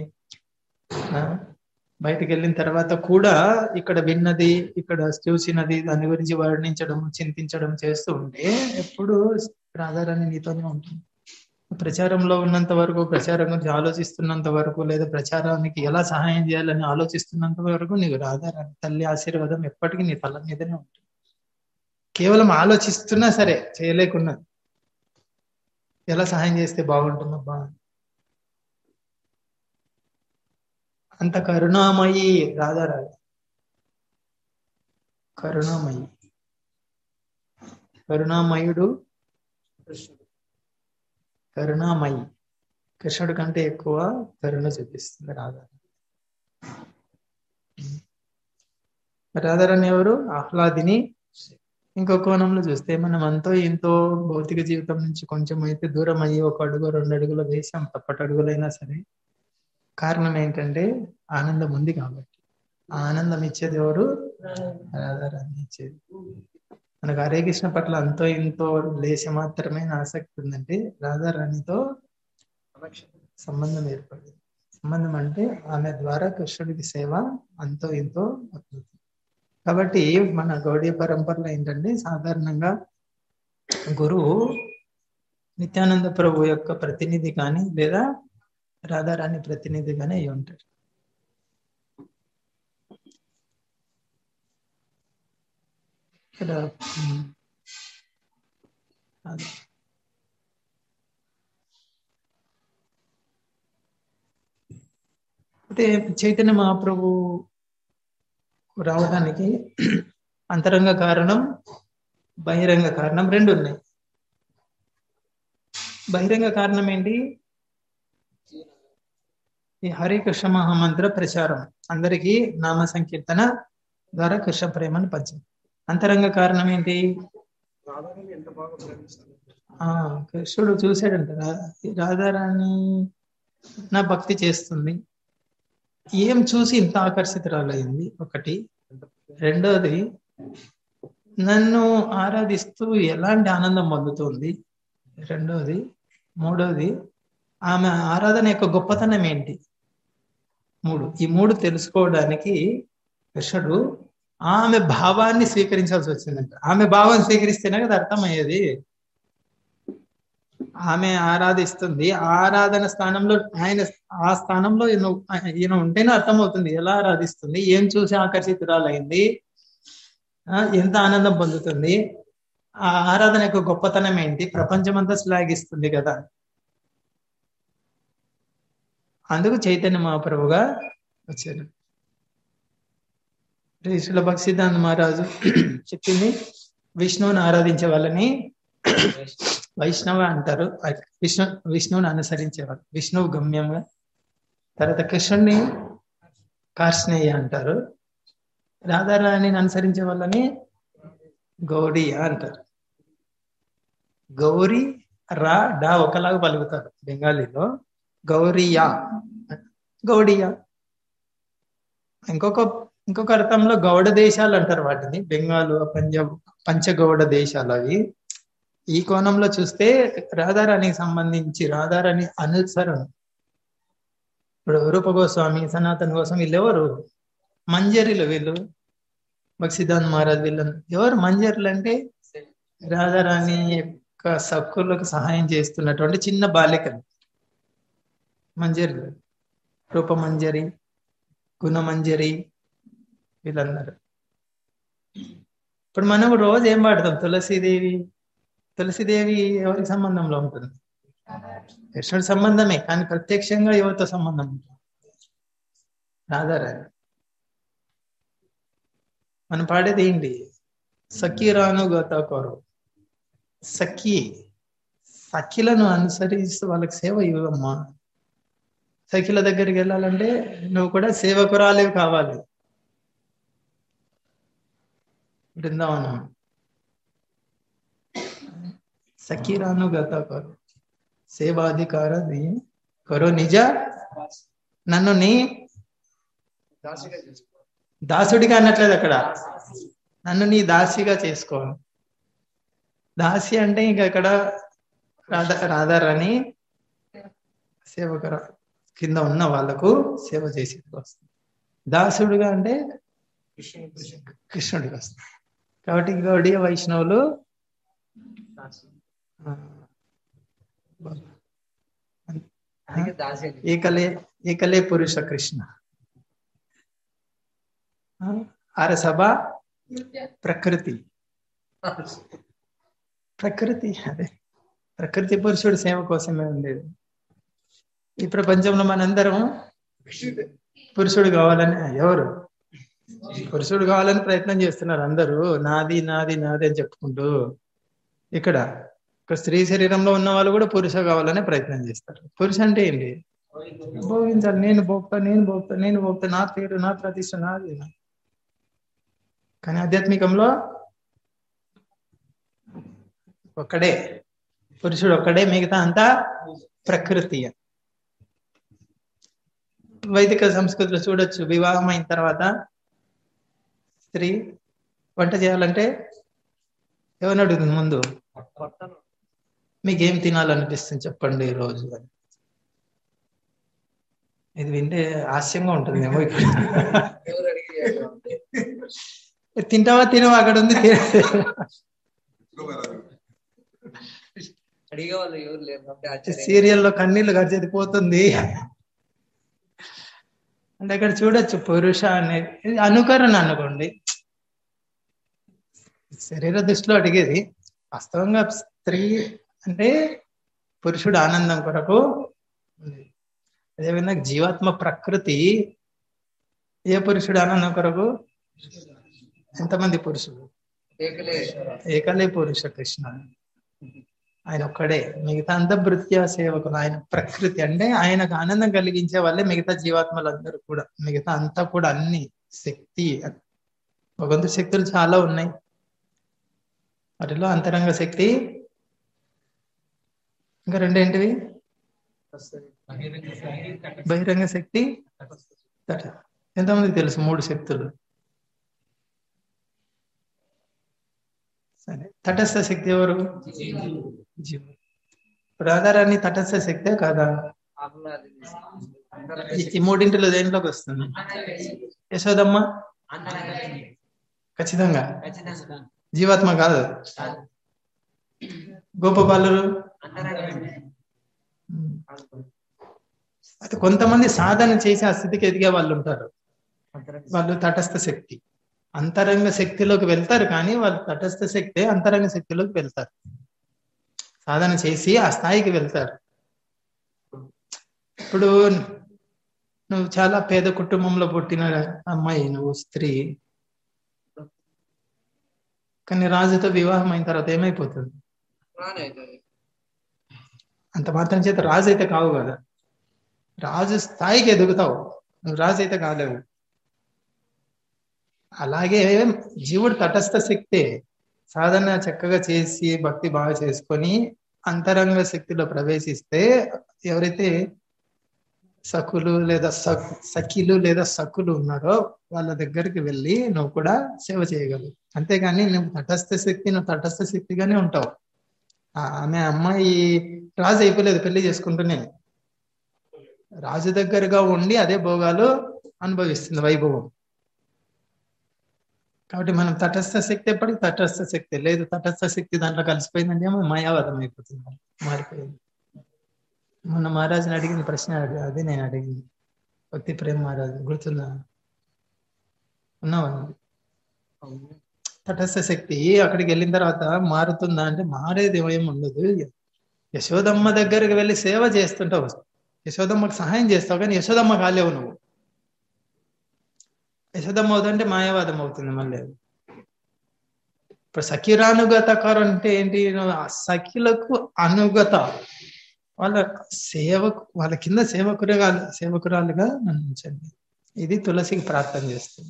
బయటికి వెళ్ళిన తర్వాత కూడా ఇక్కడ విన్నది ఇక్కడ చూసినది దాని గురించి వర్ణించడం చింతించడం చేస్తూ ఉంటే ఎప్పుడు రాధారాణి నీతోనే ఉంటుంది ప్రచారంలో ఉన్నంత వరకు ప్రచారం గురించి ఆలోచిస్తున్నంత వరకు లేదా ప్రచారానికి ఎలా సహాయం చేయాలని ఆలోచిస్తున్నంత వరకు నీకు రాధారాణి తల్లి ఆశీర్వాదం ఎప్పటికీ నీ తల మీదనే ఉంటుంది కేవలం ఆలోచిస్తున్నా సరే చేయలేకున్నా ఎలా సహాయం చేస్తే బాగుంటుందబ్బా అంత కరుణామయి రాధారాణి కరుణామయి కరుణామయుడు కృష్ణుడు కరుణామయి కృష్ణుడి కంటే ఎక్కువ కరుణ చూపిస్తుంది రాధారాణి రాధారాణి ఎవరు ఆహ్లాదిని ఇంకో కోణంలో చూస్తే మనం అంతో ఇంతో భౌతిక జీవితం నుంచి కొంచెం అయితే దూరం అయ్యి ఒక అడుగు రెండు అడుగులు వేసాం తప్పటి అడుగులైనా సరే కారణం ఏంటంటే ఆనందం ఉంది కాబట్టి ఆ ఆనందం ఇచ్చేది ఎవరు రాధారాణి ఇచ్చేది మనకు హరే కృష్ణ పట్ల అంతో ఇంతో లేశ మాత్రమే ఆసక్తి ఉందంటే రాధారాణితో సంబంధం ఏర్పడింది సంబంధం అంటే ఆమె ద్వారా కృష్ణుడికి సేవ అంతో ఇంతో అవుతుంది కాబట్టి మన గౌడీయ పరంపరలో ఏంటంటే సాధారణంగా గురువు నిత్యానంద ప్రభు యొక్క ప్రతినిధి కానీ లేదా రాధారాణి ప్రతినిధి కానీ అయి ఉంటారు ఇక్కడ అదే అయితే చైతన్య మహాప్రభు రావడానికి అంతరంగ కారణం బహిరంగ కారణం రెండు ఉన్నాయి బహిరంగ కారణం ఏంటి ఈ హరే కృష్ణ మహామంత్ర ప్రచారం అందరికీ నామ సంకీర్తన ద్వారా కృష్ణ ప్రేమను పంచం అంతరంగ కారణం ఏంటి ఆ కృష్ణుడు చూశాడంట రాధారాణి నా భక్తి చేస్తుంది ఏం చూసి ఇంత ఆకర్షితురాలైంది ఒకటి రెండోది నన్ను ఆరాధిస్తూ ఎలాంటి ఆనందం పొందుతుంది రెండోది మూడోది ఆమె ఆరాధన యొక్క గొప్పతనం ఏంటి మూడు ఈ మూడు తెలుసుకోవడానికి కృష్ణుడు ఆమె భావాన్ని స్వీకరించాల్సి వచ్చిందంట ఆమె భావం స్వీకరిస్తేనే కదా అర్థమయ్యేది ఆమె ఆరాధిస్తుంది ఆరాధన స్థానంలో ఆయన ఆ స్థానంలో ఈయన ఉంటేనే అర్థమవుతుంది ఎలా ఆరాధిస్తుంది ఏం చూసి ఆకర్షితురాలైంది ఎంత ఆనందం పొందుతుంది ఆ ఆరాధన యొక్క గొప్పతనం ఏంటి ప్రపంచమంతా శ్లాఘిస్తుంది కదా అందుకు చైతన్య మహాప్రభుగా వచ్చారు శ్రీల భక్సిద్ధాంత మహారాజు చెప్పింది విష్ణువుని ఆరాధించే వాళ్ళని వైష్ణవ అంటారు విష్ణు విష్ణువుని అనుసరించేవారు విష్ణువు గమ్యంగా తర్వాత కృష్ణుడిని కార్ష్ణేయ అంటారు రాధారాణిని అనుసరించే వాళ్ళని గౌడియ అంటారు గౌరీ రా డా ఒకలాగా పలుకుతారు బెంగాలీలో గౌరియా గౌడియా ఇంకొక ఇంకొక అర్థంలో గౌడ దేశాలు అంటారు వాటిని బెంగాల్ పంజాబ్ పంచగౌడ దేశాలు అవి ఈ కోణంలో చూస్తే రాధారాణికి సంబంధించి రాధారాణి అనుసరణ ఇప్పుడు రూప గోస్వామి సనాతన్ గోస్వామి వీళ్ళు ఎవరు మంజరిలు వీళ్ళు భక్సిద్ధాంత్ మహారాజ్ వీళ్ళు ఎవరు మంజరులు అంటే రాధారాణి యొక్క సక్కులకు సహాయం చేస్తున్నటువంటి చిన్న బాలికలు మంజరి రూపమంజరి గుణమంజరి వీళ్ళందరూ ఇప్పుడు మనం రోజు ఏం పాడతాం తులసీదేవి తులసీదేవి ఎవరి సంబంధంలో ఉంటుంది కృష్ణుడి సంబంధమే కానీ ప్రత్యక్షంగా ఎవరితో సంబంధం ఉంటుంది రాధారాణి మనం పాడేది ఏంటి సఖీ రాను గోతాకోరు సఖి సఖిలను అనుసరిస్తూ వాళ్ళకి సేవ ఇవ్వమ్మా సఖిల దగ్గరికి వెళ్ళాలంటే నువ్వు కూడా సేవకురాలేవి కావాలి బృందావనం సఖీరాను గత కరు సేవాధికార కరో నిజ నన్ను నీ దాసిగా చేసుకో దాసుడిగా అనట్లేదు అక్కడ నన్ను నీ దాసిగా చేసుకో దాసి అంటే ఇంక అక్కడ రాధా రాధారాణి సేవకర కింద ఉన్న వాళ్ళకు సేవ చేసి వస్తుంది దాసుడుగా అంటే కృష్ణుడికి వస్తుంది కాబట్టి గౌడీయ వైష్ణవులు ఆ, అందుకే దాసి అని. ఏకలే ఏకలే పురుష కృష్ణ ఆ, అరసభ ప్రకృతి ప్రకృతి అదే ప్రకృతి పురుషుడు సేవ కోసమే ఉండేది ఈ ప్రపంచంలో మనందరం పురుషుడు కావాలని ఎవరు పురుషుడు కావాలని ప్రయత్నం చేస్తున్నారు అందరూ నాది నాది నాది అని చెప్పుకుంటూ ఇక్కడ ఒక స్త్రీ శరీరంలో ఉన్న వాళ్ళు కూడా పురుష కావాలనే ప్రయత్నం చేస్తారు పురుష అంటే ఏంటి భోగించాలి నేను భోక్తా నేను భోక్తా నేను భోక్తా నా పేరు నా ప్రతిష్ట నాది నా- కానీ ఆధ్యాత్మికంలో ఒక్కడే పురుషుడు ఒక్కడే మిగతా అంతా ప్రకృతి వైదిక సంస్కృతిలో చూడొచ్చు వివాహం అయిన తర్వాత స్త్రీ వంట చేయాలంటే ఎవరిని అడుగుతుంది ముందు కొట్టను. మీకు ఏం తినాలనిపిస్తుంది చెప్పండి ఈ రోజు అని ఇది వింటే హాస్యంగా ఉంటుందేమో ఇక్కడ ఎవరు అడిగి తింటావా తినవా అక్కడ ఉంది తిన- అడిగే వాళ్ళు ఎవరు లేరు కాబట్టి ఆశ్చర్యం సీరియల్లో కన్నీళ్లు గడిచేది పోతుంది అంటే అక్కడ చూడొచ్చు పురుష అనేది ఇది అనుకరణ అనుకోండి శరీర దృష్టిలో అడిగేది వాస్తవంగా స్త్రీ అంటే పురుషుడు ఆనందం కొరకు ఉంది అదేవిధంగా జీవాత్మ ప్రకృతి ఏ పురుషుడు ఆనందం కొరకు ఎంతమంది పురుషుడు ఏకలేశ్వర ఏకలే పురుష కృష్ణ ఆయన ఒక్కడే మిగతా అంత భృత్య సేవకులు ఆయన ప్రకృతి అంటే ఆయనకు ఆనందం కలిగించే వాళ్ళే మిగతా జీవాత్మలందరూ కూడా మిగతా అంతా కూడా అన్ని శక్తి భగవంతుడి శక్తులు చాలా ఉన్నాయి వాటిలో అంతరంగ శక్తి ఇంకా రెండేంటివి బహిరంగ శక్తి తట ఎంతమందికి తెలుసు మూడు శక్తులు సరే తటస్థ శక్తి ఎవరు జీవుడు ఇప్పుడు ఆధారాన్ని తటస్థ శక్తే కాదా ఆహ్లాది ఈ- ఈ మూడింటిలో దేంట్లోకి వస్తుంది యశోదమ్మ ఖచ్చితంగా జీవాత్మ కాదు గోపబాలురు ఉమ్. అయితే కొంతమంది సాధన చేసి ఆ స్థితికి ఎదిగే వాళ్ళు ఉంటారు వాళ్ళు తటస్థ శక్తి అంతరంగ శక్తిలోకి వెళ్తారు కానీ వాళ్ళు తటస్థ శక్తి అంతరంగ శక్తిలోకి వెళ్తారు సాధన చేసి ఆ స్థాయికి వెళ్తారు ఇప్పుడు నువ్వు చాలా పేద కుటుంబంలో పుట్టిన అమ్మాయి నువ్వు స్త్రీ కానీ రాజుతో వివాహం అయిన తర్వాత ఏమైపోతుంది అవుతుంది అంత మాత్రం చేత రాజు అయితే కావు కదా రాజు స్థాయికి ఎదుగుతావు నువ్వు రాజు అయితే కాలేవు అలాగే జీవుడు తటస్థ శక్తే సాధన చక్కగా చేసి భక్తి బాగా చేసుకొని అంతరంగ శక్తిలో ప్రవేశిస్తే ఎవరైతే సఖులు లేదా సఖ్- సఖిలు లేదా సఖులు ఉన్నారో వాళ్ళ దగ్గరికి వెళ్ళి నువ్వు కూడా సేవ చేయగలవు అంతేగాని నువ్వు తటస్థ శక్తి నువ్వు తటస్థ శక్తిగానే ఉంటావు ఆ- ఆమె అమ్మాయి రాజు అయిపోలేదు పెళ్లి చేసుకుంటూనే రాజు దగ్గరగా ఉండి అదే భోగాలు అనుభవిస్తుంది వైభవం కాబట్టి మనం తటస్థ శక్తి ఎప్పటికీ తటస్థ శక్తి లేదు తటస్థ శక్తి దాంట్లో కలిసిపోయిందంటే ఏమో మాయావాదం అయిపోతుంది మారిపోయింది మొన్న మహారాజుని అడిగిన ప్రశ్న అది- అదే నేను అడిగింది భక్తి ప్రేమ మహారాజు గుర్తుందా ఉన్నావన్నది అవును. తటస్థ శక్తి అక్కడికి వెళ్ళిన తర్వాత మారుతుందా అంటే మారేది ఏం ఉండదు యశోదమ్మ దగ్గరికి వెళ్ళి సేవ చేస్తుంటావు యశోదమ్మకు సహాయం చేస్తావు కానీ యశోదమ్మ కాలేవు నువ్వు యశోదమ్మ అవుతుంటే మాయావాదం అవుతుంది మళ్ళీ అది. ఇప్పుడు సఖిరానుగతకారు అంటే ఏంటి ఆ సఖిలకు అనుగత వాళ్ళ సేవకు వాళ్ళ కింద సేవకురుగా సేవకురాలుగా నన్ను ఉంచండి ఇది తులసికి ప్రార్థన చేస్తుంది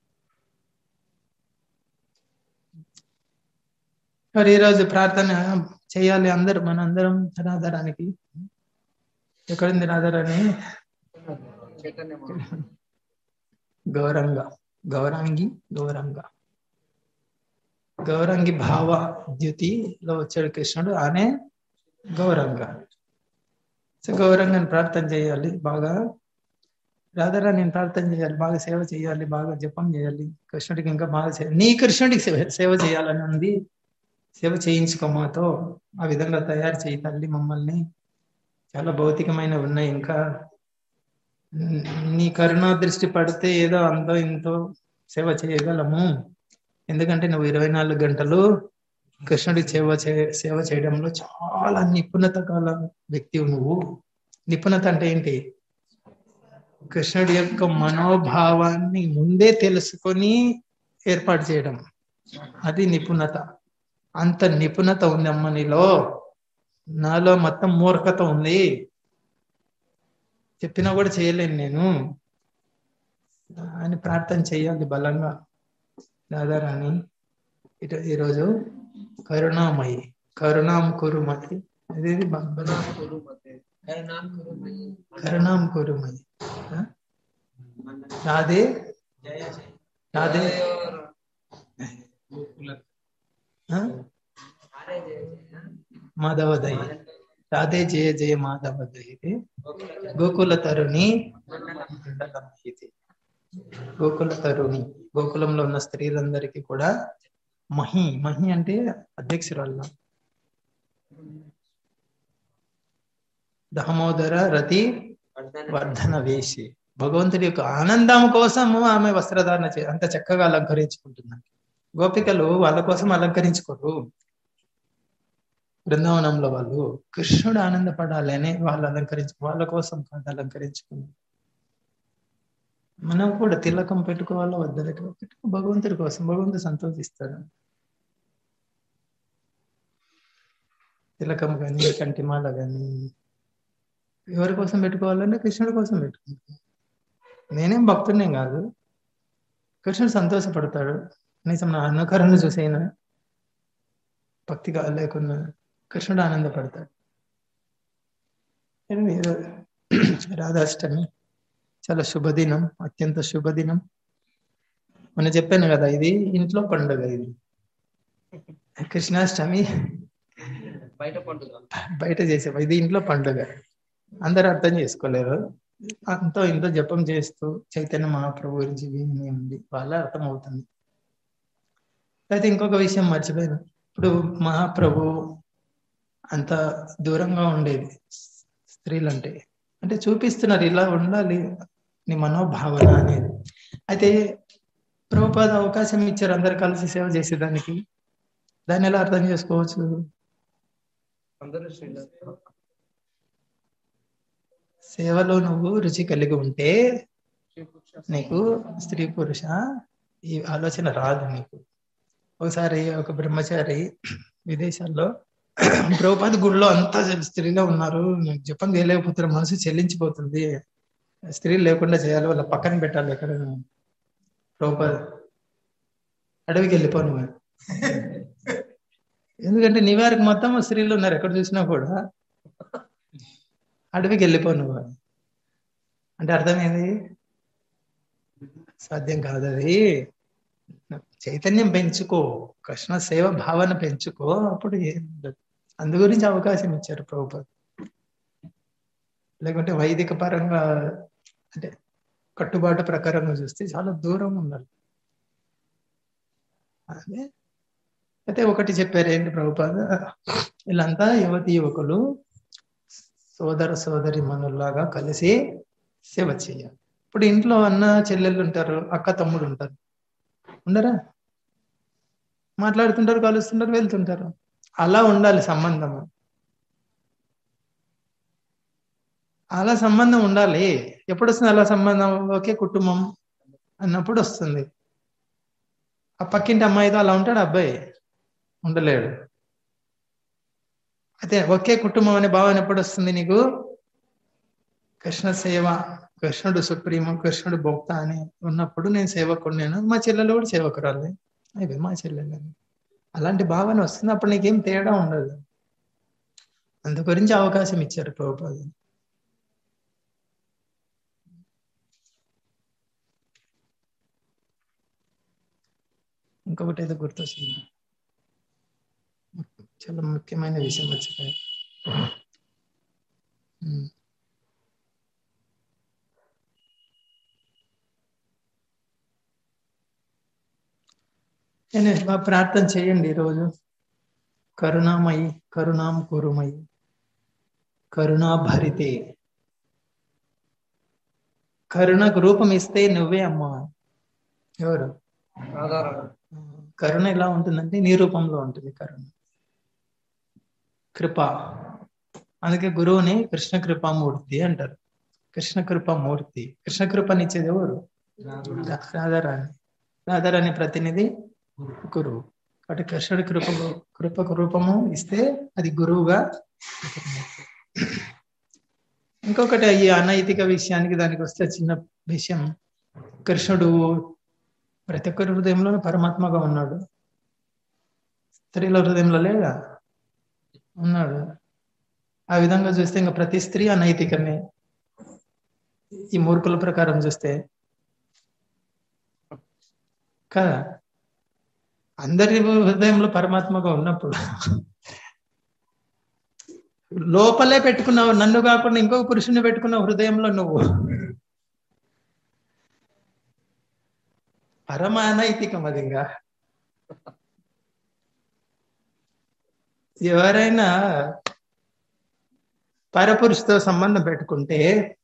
మరి ఈరోజు ప్రార్థన చేయాలి అందరు మన అందరం రాధారానికి ఎక్కడుంది రాధారాణి చైతన్య గౌరంగ గౌరాంగి గౌరంగ గౌరంగి భావ ద్యుతిలో వచ్చాడు కృష్ణుడు ఆనే గౌరంగ సో గౌరంగని ప్రార్థన చేయాలి బాగా రాధారాణి ప్రార్థన చేయాలి బాగా సేవ చేయాలి బాగా జపం చేయాలి కృష్ణుడికి ఇంకా బాగా సేవ నీ కృష్ణుడికి సేవ సేవ చేయాలని ఉంది సేవ చేయించుకో మాతో ఆ విధంగా తయారు చేయి తల్లి మమ్మల్ని చాలా భౌతికమైన ఉన్నాయి ఇంకా నీ- నీ కరుణా దృష్టి పడితే ఏదో అంతో ఇంతో సేవ చేయగలము ఎందుకంటే నువ్వు ఇరవై నాలుగు గంటలు కృష్ణుడికి సేవ చే సేవ చేయడంలో చాలా నిపుణత గల వ్యక్తి నువ్వు నిపుణత అంటే ఏంటి కృష్ణుడి యొక్క మనోభావాన్ని ముందే తెలుసుకొని ఏర్పాటు చేయడం అది నిపుణత అంత నిపుణత ఉంది అమ్మ నీలో నాలో మొత్తం మూర్ఖత ఉంది చెప్పినా కూడా చేయలేను నేను అని ప్రార్థన చేయాలి బలంగా దాదారాని ఇటు ఈరోజు కరుణామయి కరుణాం కురుమతి అదేది బ- బలం. కురుమతే కరుణాం కురుమయి కరుణాం కురుమయి ఆ? రాధే రాధే ఆ? మాధవ దయ రాధే జయ జయ మాధవ దయ ఇది గోకుల తరుణి మండలం ఇది గోకుల తరుణి గోకులంలో ఉన్న స్త్రీలందరికీ కూడా మహి మహి అంటే అధ్యక్షురాలు దామోదర రతి వర్ధన వేసి భగవంతుడి యొక్క ఆనందం కోసం ఆమె వస్త్రధారణ చే అంత చక్కగా అలంకరించుకుంటున్నారు గోపికలు వాళ్ళ కోసం అలంకరించుకోరు బృందావనంలో వాళ్ళు కృష్ణుడు ఆనందపడాలని వాళ్ళు అలంకరించు వాళ్ళ కోసం కాదు అలంకరించుకున్నారు మనం కూడా తిలకం పెట్టుకోవాలో వద్దలకి పెట్టుకో భగవంతుడి కోసం భగవంతుడు సంతోషిస్తాడు తిలకం కానీ కంటిమాల కానీ ఎవరి కోసం పెట్టుకోవాలంటే కృష్ణుడి కోసం పెట్టుకుంటాను నేనేం భక్తుడినేం కాదు కృష్ణుడు సంతోషపడతాడు కనీసం నా అనుకరణ చూసైనా భక్తిగా లేకున్నా కృష్ణుడు ఆనందపడతాడు Anyway, ఈరోజు రాధాష్టమి చాలా శుభదినం అత్యంత శుభదినం మొన్న చెప్పాను కదా ఇది ఇంట్లో పండుగ ఇది కృష్ణాష్టమి బయట పండుగ బయట చేసే ఇది ఇంట్లో పండుగ అందరూ అర్థం చేసుకోలేరు అంతో ఇంతో జపం చేస్తూ చైతన్య మహాప్రభు గురించి విని ఉంది వాళ్ళ అర్థం అవుతుంది అయితే ఇంకొక విషయం మర్చిపోయాను ఇప్పుడు మహాప్రభు అంత దూరంగా ఉండేది స్త్రీలంటే అంటే చూపిస్తున్నారు ఇలా ఉండాలి నీ మనోభావన అనేది అయితే ప్రభుపాద అవకాశం ఇచ్చారు అందరు కలిసి సేవ చేసేదానికి దాన్ని ఎలా అర్థం చేసుకోవచ్చు అందరూ శ్రీలంక సేవలో నువ్వు రుచి కలిగి ఉంటే శ్రీ పురుష నీకు స్త్రీ పురుష ఈ ఆలోచన రాదు నీకు ఒకసారి ఒక బ్రహ్మచారి విదేశాల్లో ప్రభుపాద గుడిలో అంతా స్త్రీలో ఉన్నారు నాకు జపం చేయలేకపోతున్న మనసు చెల్లించిపోతుంది స్త్రీలు లేకుండా చేయాలి వాళ్ళ పక్కన పెట్టాలి ఎక్కడ ప్రభుపాద అడవికి వెళ్ళిపో నువ్వు ఎందుకంటే నివారికి మొత్తం స్త్రీలు ఉన్నారు ఎక్కడ చూసినా కూడా అడవికి వెళ్ళిపో నువ్వు అంటే అర్థమైంది సాధ్యం కాదు అది చైతన్యం పెంచుకో కృష్ణ సేవ భావన పెంచుకో అప్పుడు ఏం ఉండదు అందు గురించి అవకాశం ఇచ్చారు ప్రభుపాద లేకుంటే వైదిక పరంగా అంటే కట్టుబాటు ప్రకారంగా చూస్తే చాలా దూరం ఉండాలి అదే అయితే ఒకటి చెప్పారు ఏంటి ప్రభుపాద వీళ్ళంతా యువతి యువకులు సోదర సోదరి మనుల్లాగా కలిసి సేవ చేయాలి ఇప్పుడు ఇంట్లో అన్న చెల్లెళ్ళు ఉంటారు అక్క తమ్ముడు ఉంటారు ఉండరా మాట్లాడుతుంటారు కలుస్తుంటారు వెళ్తుంటారు అలా ఉండాలి సంబంధం అలా సంబంధం ఉండాలి ఎప్పుడు వస్తుంది అలా సంబంధం ఒకే కుటుంబం అన్నప్పుడు వస్తుంది ఆ పక్కింటి అమ్మాయితో అలా ఉంటాడు అబ్బాయి ఉండలేడు అయితే ఒకే కుటుంబం అనే భావన ఎప్పుడు వస్తుంది నీకు కృష్ణ సేవ కృష్ణుడు సుప్రీము కృష్ణుడు భోక్త అని ఉన్నప్పుడు నేను సేవకుడు నేను మా చెల్లెలు కూడా సేవకురాలి అవి మా చెల్లెలు అలాంటి భావన వస్తుంది అప్పుడు నీకేం తేడా ఉండదు అందు గురించి అవకాశం ఇచ్చారు ప్రభుపాద ఇంకొకటి ఏదో గుర్తొచ్చింది చాలా ముఖ్యమైన విషయం వచ్చింది బాగా ప్రార్థన చేయండి ఈరోజు కరుణామయి కరుణాం కురుమయి కరుణాభరితే కరుణకు రూపం ఇస్తే నువ్వే అమ్మా ఎవరు ఆధారం కరుణ ఎలా ఉంటుందంటే నీ రూపంలో ఉంటుంది కరుణ కృప అందుకే గురువుని కృష్ణ కృపామూర్తి అంటారు కృష్ణ కృపామూర్తి కృష్ణ కృపనిచ్చేది ఎవరు రాధారాణి రాధారాణి ప్రతినిధి గురువు కాబట్టి కృష్ణుడి కృప కృపకు రూపము ఇస్తే అది గురువుగా ఇంకొకటి ఈ అనైతిక విషయానికి దానికి వస్తే చిన్న విషయం కృష్ణుడు ప్రతి ఒక్కరి హృదయంలో పరమాత్మగా ఉన్నాడు స్త్రీల హృదయంలో లేదా ఉన్నాడు ఆ విధంగా చూస్తే ఇంకా ప్రతి స్త్రీ అనైతికమే ఈ మూర్ఖుల ప్రకారం చూస్తే కదా అందరి హృదయంలో పరమాత్మగా ఉన్నప్పుడు లోపలే పెట్టుకున్నావు నన్ను కాకుండా ఇంకొక పురుషుని పెట్టుకున్నావు హృదయంలో నువ్వు పరమ అనైతికం అది ఇంకా ఎవరైనా పరపురుషుతో సంబంధం పెట్టుకుంటే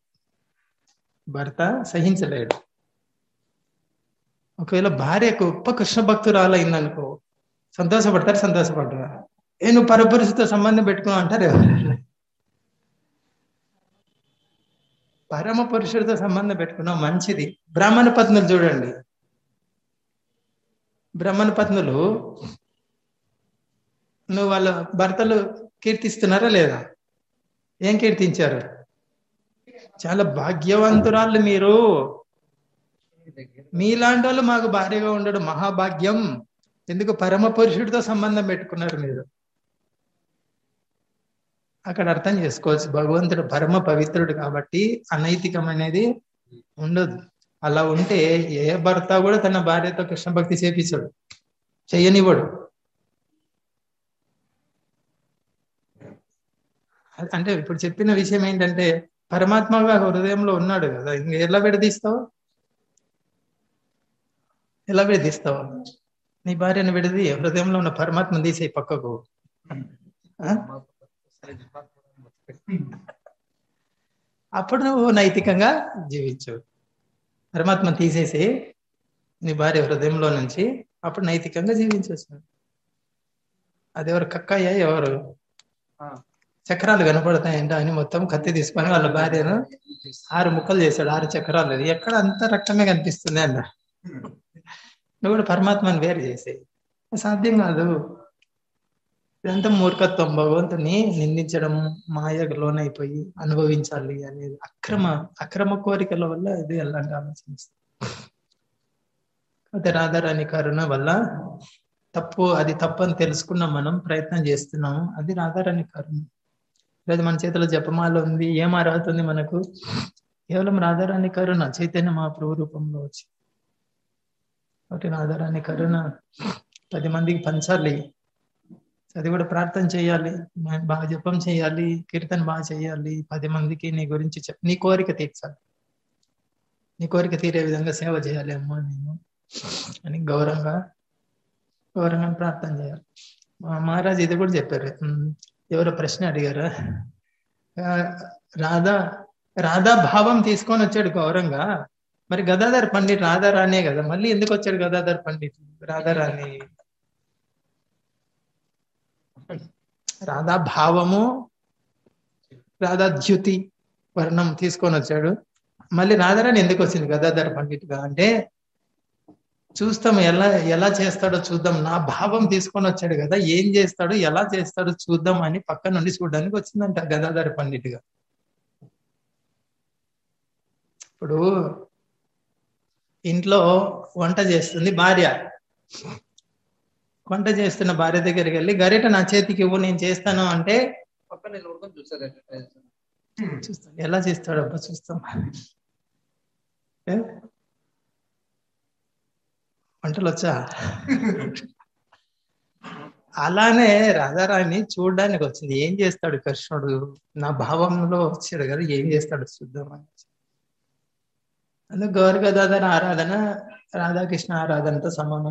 భర్త సహించలేడు ఒకవేళ భార్య గొప్ప కృష్ణ భక్తురాలైందనుకో సంతోషపడతారు సంతోషపడతారు ఏ నువ్వు పరపురుషుతో సంబంధం పెట్టుకున్నావు అంటారు ఎవరు పరమ పురుషుడితో సంబంధం పెట్టుకున్నావు మంచిది బ్రాహ్మణ పత్నులు చూడండి బ్రాహ్మణ పత్నులు నువ్వు వాళ్ళ భర్తలు కీర్తిస్తున్నారా లేదా ఏం కీర్తించారు చాలా భాగ్యవంతురాళ్ళు మీరు మీలాంటి వాళ్ళు మాకు భార్యగా ఉండడం మహాభాగ్యం ఎందుకు పరమ పురుషుడితో సంబంధం పెట్టుకున్నారు మీరు అక్కడ అర్థం చేసుకోవచ్చు భగవంతుడు పరమ పవిత్రుడు కాబట్టి అనైతికం అనేది ఉండదు అలా ఉంటే ఏ భర్త కూడా తన భార్యతో కృష్ణ భక్తి చేపించాడు చెయ్యనివ్వడు అంటే ఇప్పుడు చెప్పిన విషయం ఏంటంటే పరమాత్మగా హృదయంలో ఉన్నాడు కదా ఇంక ఎలా విడదీస్తావు ఎలా విడదీస్తావు నీ భార్యను విడది హృదయంలో ఉన్న పరమాత్మ తీసే పక్కకు అప్పుడు నువ్వు నైతికంగా జీవించు పరమాత్మ తీసేసి నీ భార్య హృదయంలో నుంచి అప్పుడు నైతికంగా జీవించవచ్చు అది ఎవరు కక్కయ్య ఎవరు చక్రాలు కనపడతాయంట అని మొత్తం కత్తి తీసుకొని వాళ్ళ భార్యను ఆరు ముక్కలు చేశాడు ఆరు చక్రాలు ఎక్కడ అంత రక్తమే కనిపిస్తుంది అన్న నువ్వు కూడా పరమాత్మని వేరు చేసే సాధ్యం కాదు ఇదంతా మూర్ఖత్వం భగవంతుని నిందించడం మాయకు లోనైపోయి అనుభవించాలి అనేది అక్రమ అక్రమ కోరికల వల్ల ఇది ఎలాంటి ఆలోచిస్తుంది అయితే రాధారాణి కరుణ వల్ల తప్పు అది తప్పు అని తెలుసుకున్నాం మనం ప్రయత్నం చేస్తున్నాము అది రాధారాణి కరుణ లేదు మన చేతిలో జపమాల ఉంది ఏం అర్హత ఉంది మనకు కేవలం రాధారాణి కరుణ చైతన్య మహాప్రభు రూపంలో వచ్చి కాబట్టి రాధారాణి కరుణ పది మందికి పంచాలి అది కూడా ప్రార్థన చేయాలి బాగా జపం చేయాలి కీర్తన బాగా చేయాలి పది మందికి నీ గురించి చెప్ నీ కోరిక తీర్చాలి నీ కోరిక తీరే విధంగా సేవ చేయాలి అమ్మా నేను అని గౌరవంగా గౌరవంగా ప్రార్థన చేయాలి మహారాజ్ ఇది కూడా చెప్పారు ఎవరో ప్రశ్న అడిగారు రాధా రాధా భావం తీసుకొని వచ్చాడు గౌరవంగా మరి గదాధర్ పండిట్ రాధారాణే కదా మళ్ళీ ఎందుకు వచ్చాడు గదాధర్ పండిట్ రాధారాణి రాధా భావము రాధా ద్యుతి వర్ణం తీసుకొని వచ్చాడు మళ్ళీ రాధారాణి ఎందుకు వచ్చింది గదాధర్ పండిట్గా అంటే చూస్తాం ఎలా ఎలా చేస్తాడో చూద్దాం నా భావం తీసుకొని వచ్చాడు కదా ఏం చేస్తాడు ఎలా చేస్తాడో చూద్దాం అని పక్క నుండి చూడడానికి వచ్చిందంట గదాధర్ పండిట్గా ఇప్పుడు ఇంట్లో వంట చేస్తుంది భార్య వంట చేస్తున్న భార్య దగ్గరికి వెళ్ళి గరిట నా చేతికి ఇవ్వు నేను చేస్తాను అంటే పక్కన నిలబడుకొని చూస్తారు ఎట్లా చేస్తారు. చూస్తాం ఎలా చేస్తాడు అబ్బా చూస్తాం ఏ? వంటలు వచ్చా అలానే రాధారాణి చూడడానికి వచ్చింది ఏం చేస్తాడు కృష్ణుడు నా భావంలో వచ్చాడు కదా ఏం చేస్తాడు చూద్దాం అని అందుకు గౌర గదాధర ఆరాధన రాధాకృష్ణ ఆరాధనతో సమానం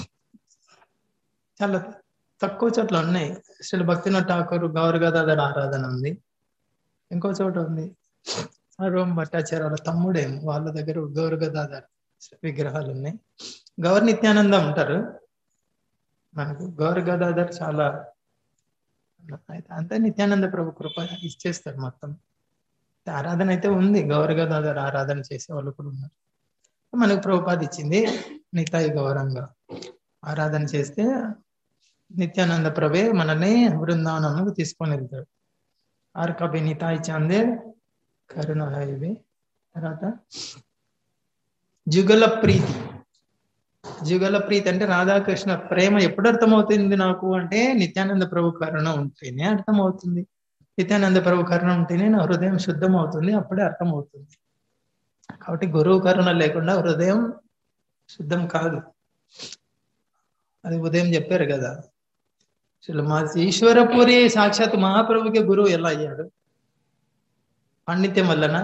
చాలా తక్కువ చోట్ల ఉన్నాయి అసలు భక్తినాథ్ ఠాకూర్ గౌర గదాధర ఆరాధన ఉంది ఇంకో చోట ఉంది సర్వం భట్టాచార్య వాళ్ళ తమ్ముడేమో వాళ్ళ దగ్గర గౌర గదాధర విగ్రహాలు ఉన్నాయి గౌర నిత్యానంద ఉంటారు మనకు గౌర గదాధర్ చాలా అయితే అంతా నిత్యానంద ప్రభు కృప ఇచ్చేస్తారు మొత్తం ఆరాధన అయితే ఉంది గౌర గదాధర్ ఆరాధన చేసే వాళ్ళు కూడా ఉన్నారు మనకు ప్రభుపాద ఇచ్చింది నితాయి గౌరంగా ఆరాధన చేస్తే నిత్యానంద ప్రభే మనల్ని బృందావనంకు తీసుకొని వెళ్తాడు ఆర్ కభి నితాయి చాందే కరుణ ఇవి తర్వాత జుగల ప్రీతి జుగల ప్రీతి అంటే రాధాకృష్ణ ప్రేమ ఎప్పుడు అర్థమవుతుంది నాకు అంటే నిత్యానంద ప్రభు కరుణ ఉంటేనే అర్థమవుతుంది నిత్యానంద ప్రభు కరుణ ఉంటేనే నా హృదయం శుద్ధం అవుతుంది అప్పుడే అర్థమవుతుంది కాబట్టి గురువు కరుణ లేకుండా హృదయం శుద్ధం కాదు అది ఉదయం చెప్పారు కదా అసలు మా ఈశ్వరపురి సాక్షాత్ మహాప్రభుకి గురువు ఎలా అయ్యాడు పాండిత్యం వల్లన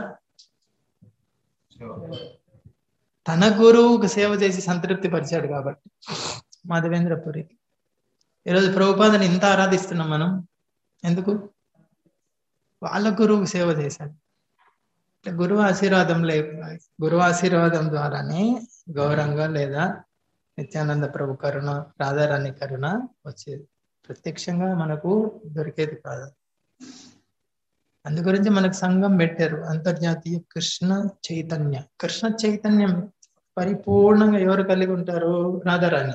తన గురువుకు సేవ చేసి సంతృప్తి పరిచాడు కాబట్టి మాధవేంద్రపురికి ఈరోజు ప్రభుపాదని ఇంత ఆరాధిస్తున్నాం మనం ఎందుకు వాళ్ళ గురువుకు సేవ చేశాడు అంటే గురువు ఆశీర్వాదం లే గురువు ఆశీర్వాదం ద్వారానే గౌరవంగా లేదా నిత్యానంద ప్రభు కరుణ రాధారాణి కరుణ వచ్చేది ప్రత్యక్షంగా మనకు దొరికేది కాదు అందు గురించి మనకు సంఘం పెట్టారు అంతర్జాతీయ కృష్ణ చైతన్య కృష్ణ చైతన్యం పరిపూర్ణంగా ఎవరు కలిగి ఉంటారు రాధారాణి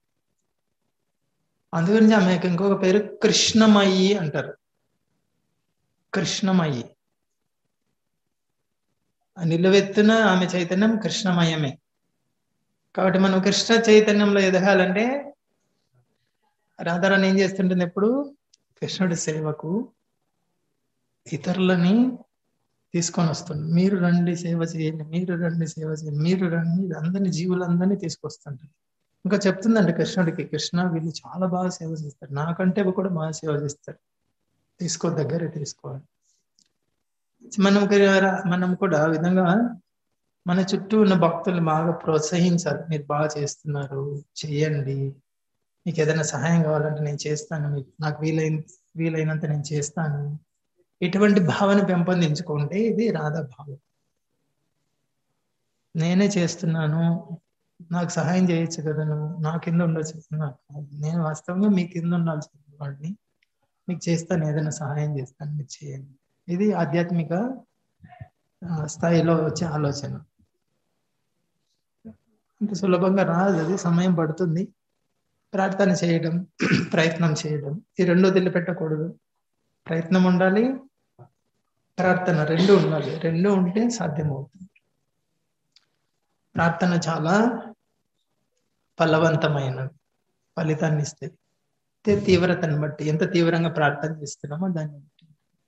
అందు గురించి ఆమెకు ఇంకొక పేరు కృష్ణమయి అంటారు కృష్ణమయి ఆ నిలువెత్తున ఆమె చైతన్యం కృష్ణమయమే కాబట్టి మనం కృష్ణ చైతన్యంలో ఎదగాలంటే రాధారాణి ఏం చేస్తుంటుంది ఎప్పుడు కృష్ణుడి సేవకు ఇతరులని తీసుకొని వస్తుంది మీరు రండి సేవ చేయండి మీరు రండి సేవ చేయండి మీరు రండి అందరిని జీవులందరినీ తీసుకొస్తుంటారు ఇంకా చెప్తుందండి కృష్ణుడికి కృష్ణ వీళ్ళు చాలా బాగా సేవ చేస్తారు నాకంటే కూడా బాగా సేవ చేస్తారు తీసుకో దగ్గర తీసుకోవాలి మనం మనం కూడా ఆ విధంగా మన చుట్టూ ఉన్న భక్తులు బాగా ప్రోత్సహించాలి మీరు బాగా చేస్తున్నారు చెయ్యండి మీకు ఏదైనా సహాయం కావాలంటే నేను చేస్తాను మీకు నాకు వీలైన వీలైనంత నేను చేస్తాను ఇటువంటి భావన పెంపొందించుకుంటే ఇది రాధా భావం నేనే చేస్తున్నాను నాకు సహాయం చేయొచ్చు కదా నువ్వు నా కింద ఉండొచ్చు నాకు నేను వాస్తవంగా మీ కింద ఉండాల్సిన వాడిని మీకు చేస్తాను ఏదైనా సహాయం చేస్తాను మీరు చేయండి ఇది ఆధ్యాత్మిక స్థాయిలో వచ్చే ఆలోచన అంత సులభంగా రాదు అది సమయం పడుతుంది ప్రార్థన చేయడం ప్రయత్నం చేయడం ఈ రెండు వదిలిపెట్టకూడదు ప్రయత్నం ఉండాలి ప్రార్థన రెండు ఉండాలి రెండు ఉంటే సాధ్యమవుతుంది ప్రార్థన చాలా ఫలవంతమైనది ఫలితాన్ని ఇస్తుంది తీవ్రతను బట్టి ఎంత తీవ్రంగా ప్రార్థన చేస్తున్నామో దాన్ని బట్టి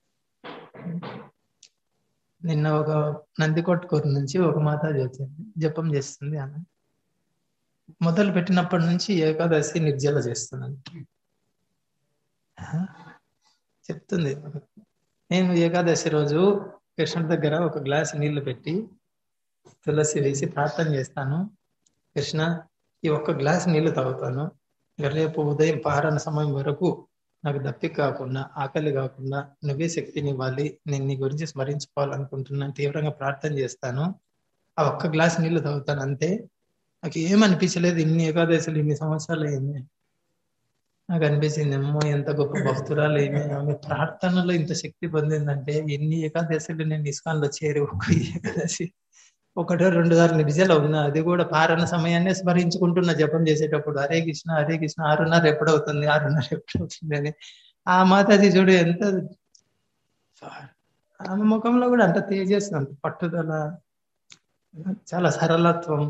నిన్న ఒక నందికొట్కూరు నుంచి ఒక మాతాజీ వచ్చింది జపం చేస్తుంది ఆమె మొదలు పెట్టినప్పటి నుంచి ఏకాదశి నిర్జల చేస్తున్నాను చెప్తుంది నేను ఏకాదశి రోజు కృష్ణుడి దగ్గర ఒక గ్లాస్ నీళ్లు పెట్టి తులసి వేసి ప్రార్థన చేస్తాను కృష్ణ ఈ ఒక్క గ్లాస్ నీళ్లు తాగుతాను రేపు ఉదయం పారణ సమయం వరకు నాకు దప్పిక కాకుండా ఆకలి కాకుండా నువ్వే శక్తిని ఇవ్వాలి నేను నీ గురించి స్మరించుకోవాలనుకుంటున్నాను తీవ్రంగా ప్రార్థన చేస్తాను ఆ ఒక్క గ్లాస్ నీళ్లు తాగుతాను అంతే నాకు ఏం అనిపించలేదు ఇన్ని ఏకాదశులు ఇన్ని సంవత్సరాలు అయింది నాకు అనిపించింది అమ్మో ఎంత గొప్ప భక్తురాలు ఏమి ఆమె ప్రార్థనలో ఇంత శక్తి పొందిందంటే ఎన్ని ఏకాదశులు నేను ఇస్కాన్లో చేరి ఒక ఏకాదశి ఒకటో రెండు సార్లు నిజాలు ఉన్నా అది కూడా పారణ సమయాన్ని స్మరించుకుంటున్న జపం చేసేటప్పుడు హరే కృష్ణ హరే కృష్ణ ఆరున్నర ఎప్పుడవుతుంది ఆరున్నర ఎప్పుడవుతుంది అని ఆ మాతాజీ చూడు ఎంత ఆమె ముఖంలో కూడా అంత తేజస్ అంత పట్టుదల చాలా సరళత్వం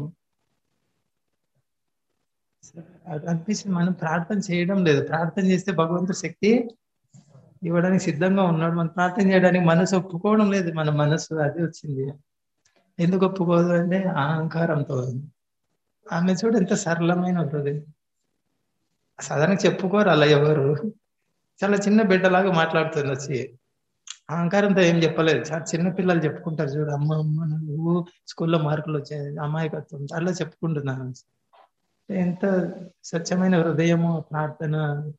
అది అనిపిస్తుంది మనం ప్రార్థన చేయడం లేదు ప్రార్థన చేస్తే భగవంతుడు శక్తి ఇవ్వడానికి సిద్ధంగా ఉన్నాడు మనం ప్రార్థన చేయడానికి మనసు ఒప్పుకోవడం లేదు మన మనసు అది వచ్చింది ఎందుకు ఒప్పుకోదు అంటే అహంకారంతో ఆమె చూడు ఎంత సరళమైన ఉంటుంది సాధారణ చెప్పుకోరు అలా ఎవరు చాలా చిన్న బిడ్డలాగా మాట్లాడుతుంది వచ్చి అహంకారంతో ఏం చెప్పలేదు చాలా చిన్న పిల్లలు చెప్పుకుంటారు చూడు అమ్మ అమ్మ నువ్వు స్కూల్లో మార్కులు వచ్చాయి అమాయకత్వం అలా చెప్పుకుంటున్నాను ఎంత స్వచ్ఛమైన హృదయము ప్రార్థన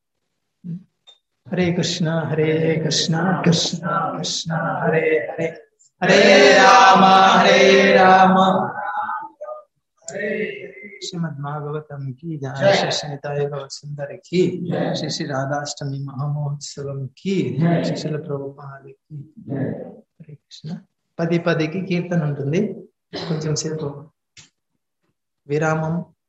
హరే కృష్ణ హరే కృష్ణ కృష్ణ కృష్ణ హరే హరే హరే రామ హరే రామ శ్రీమద్ భాగవతం కి జయ శ్రీతాయ సుందరి కి శ్రీ శ్రీ రాధాష్టమి మహమహోత్సవం కి శిశుల ప్రభుపాలకి హరే కృష్ణ పది పదికి కీర్తన ఉంటుంది కొంచెం సేపు విరామం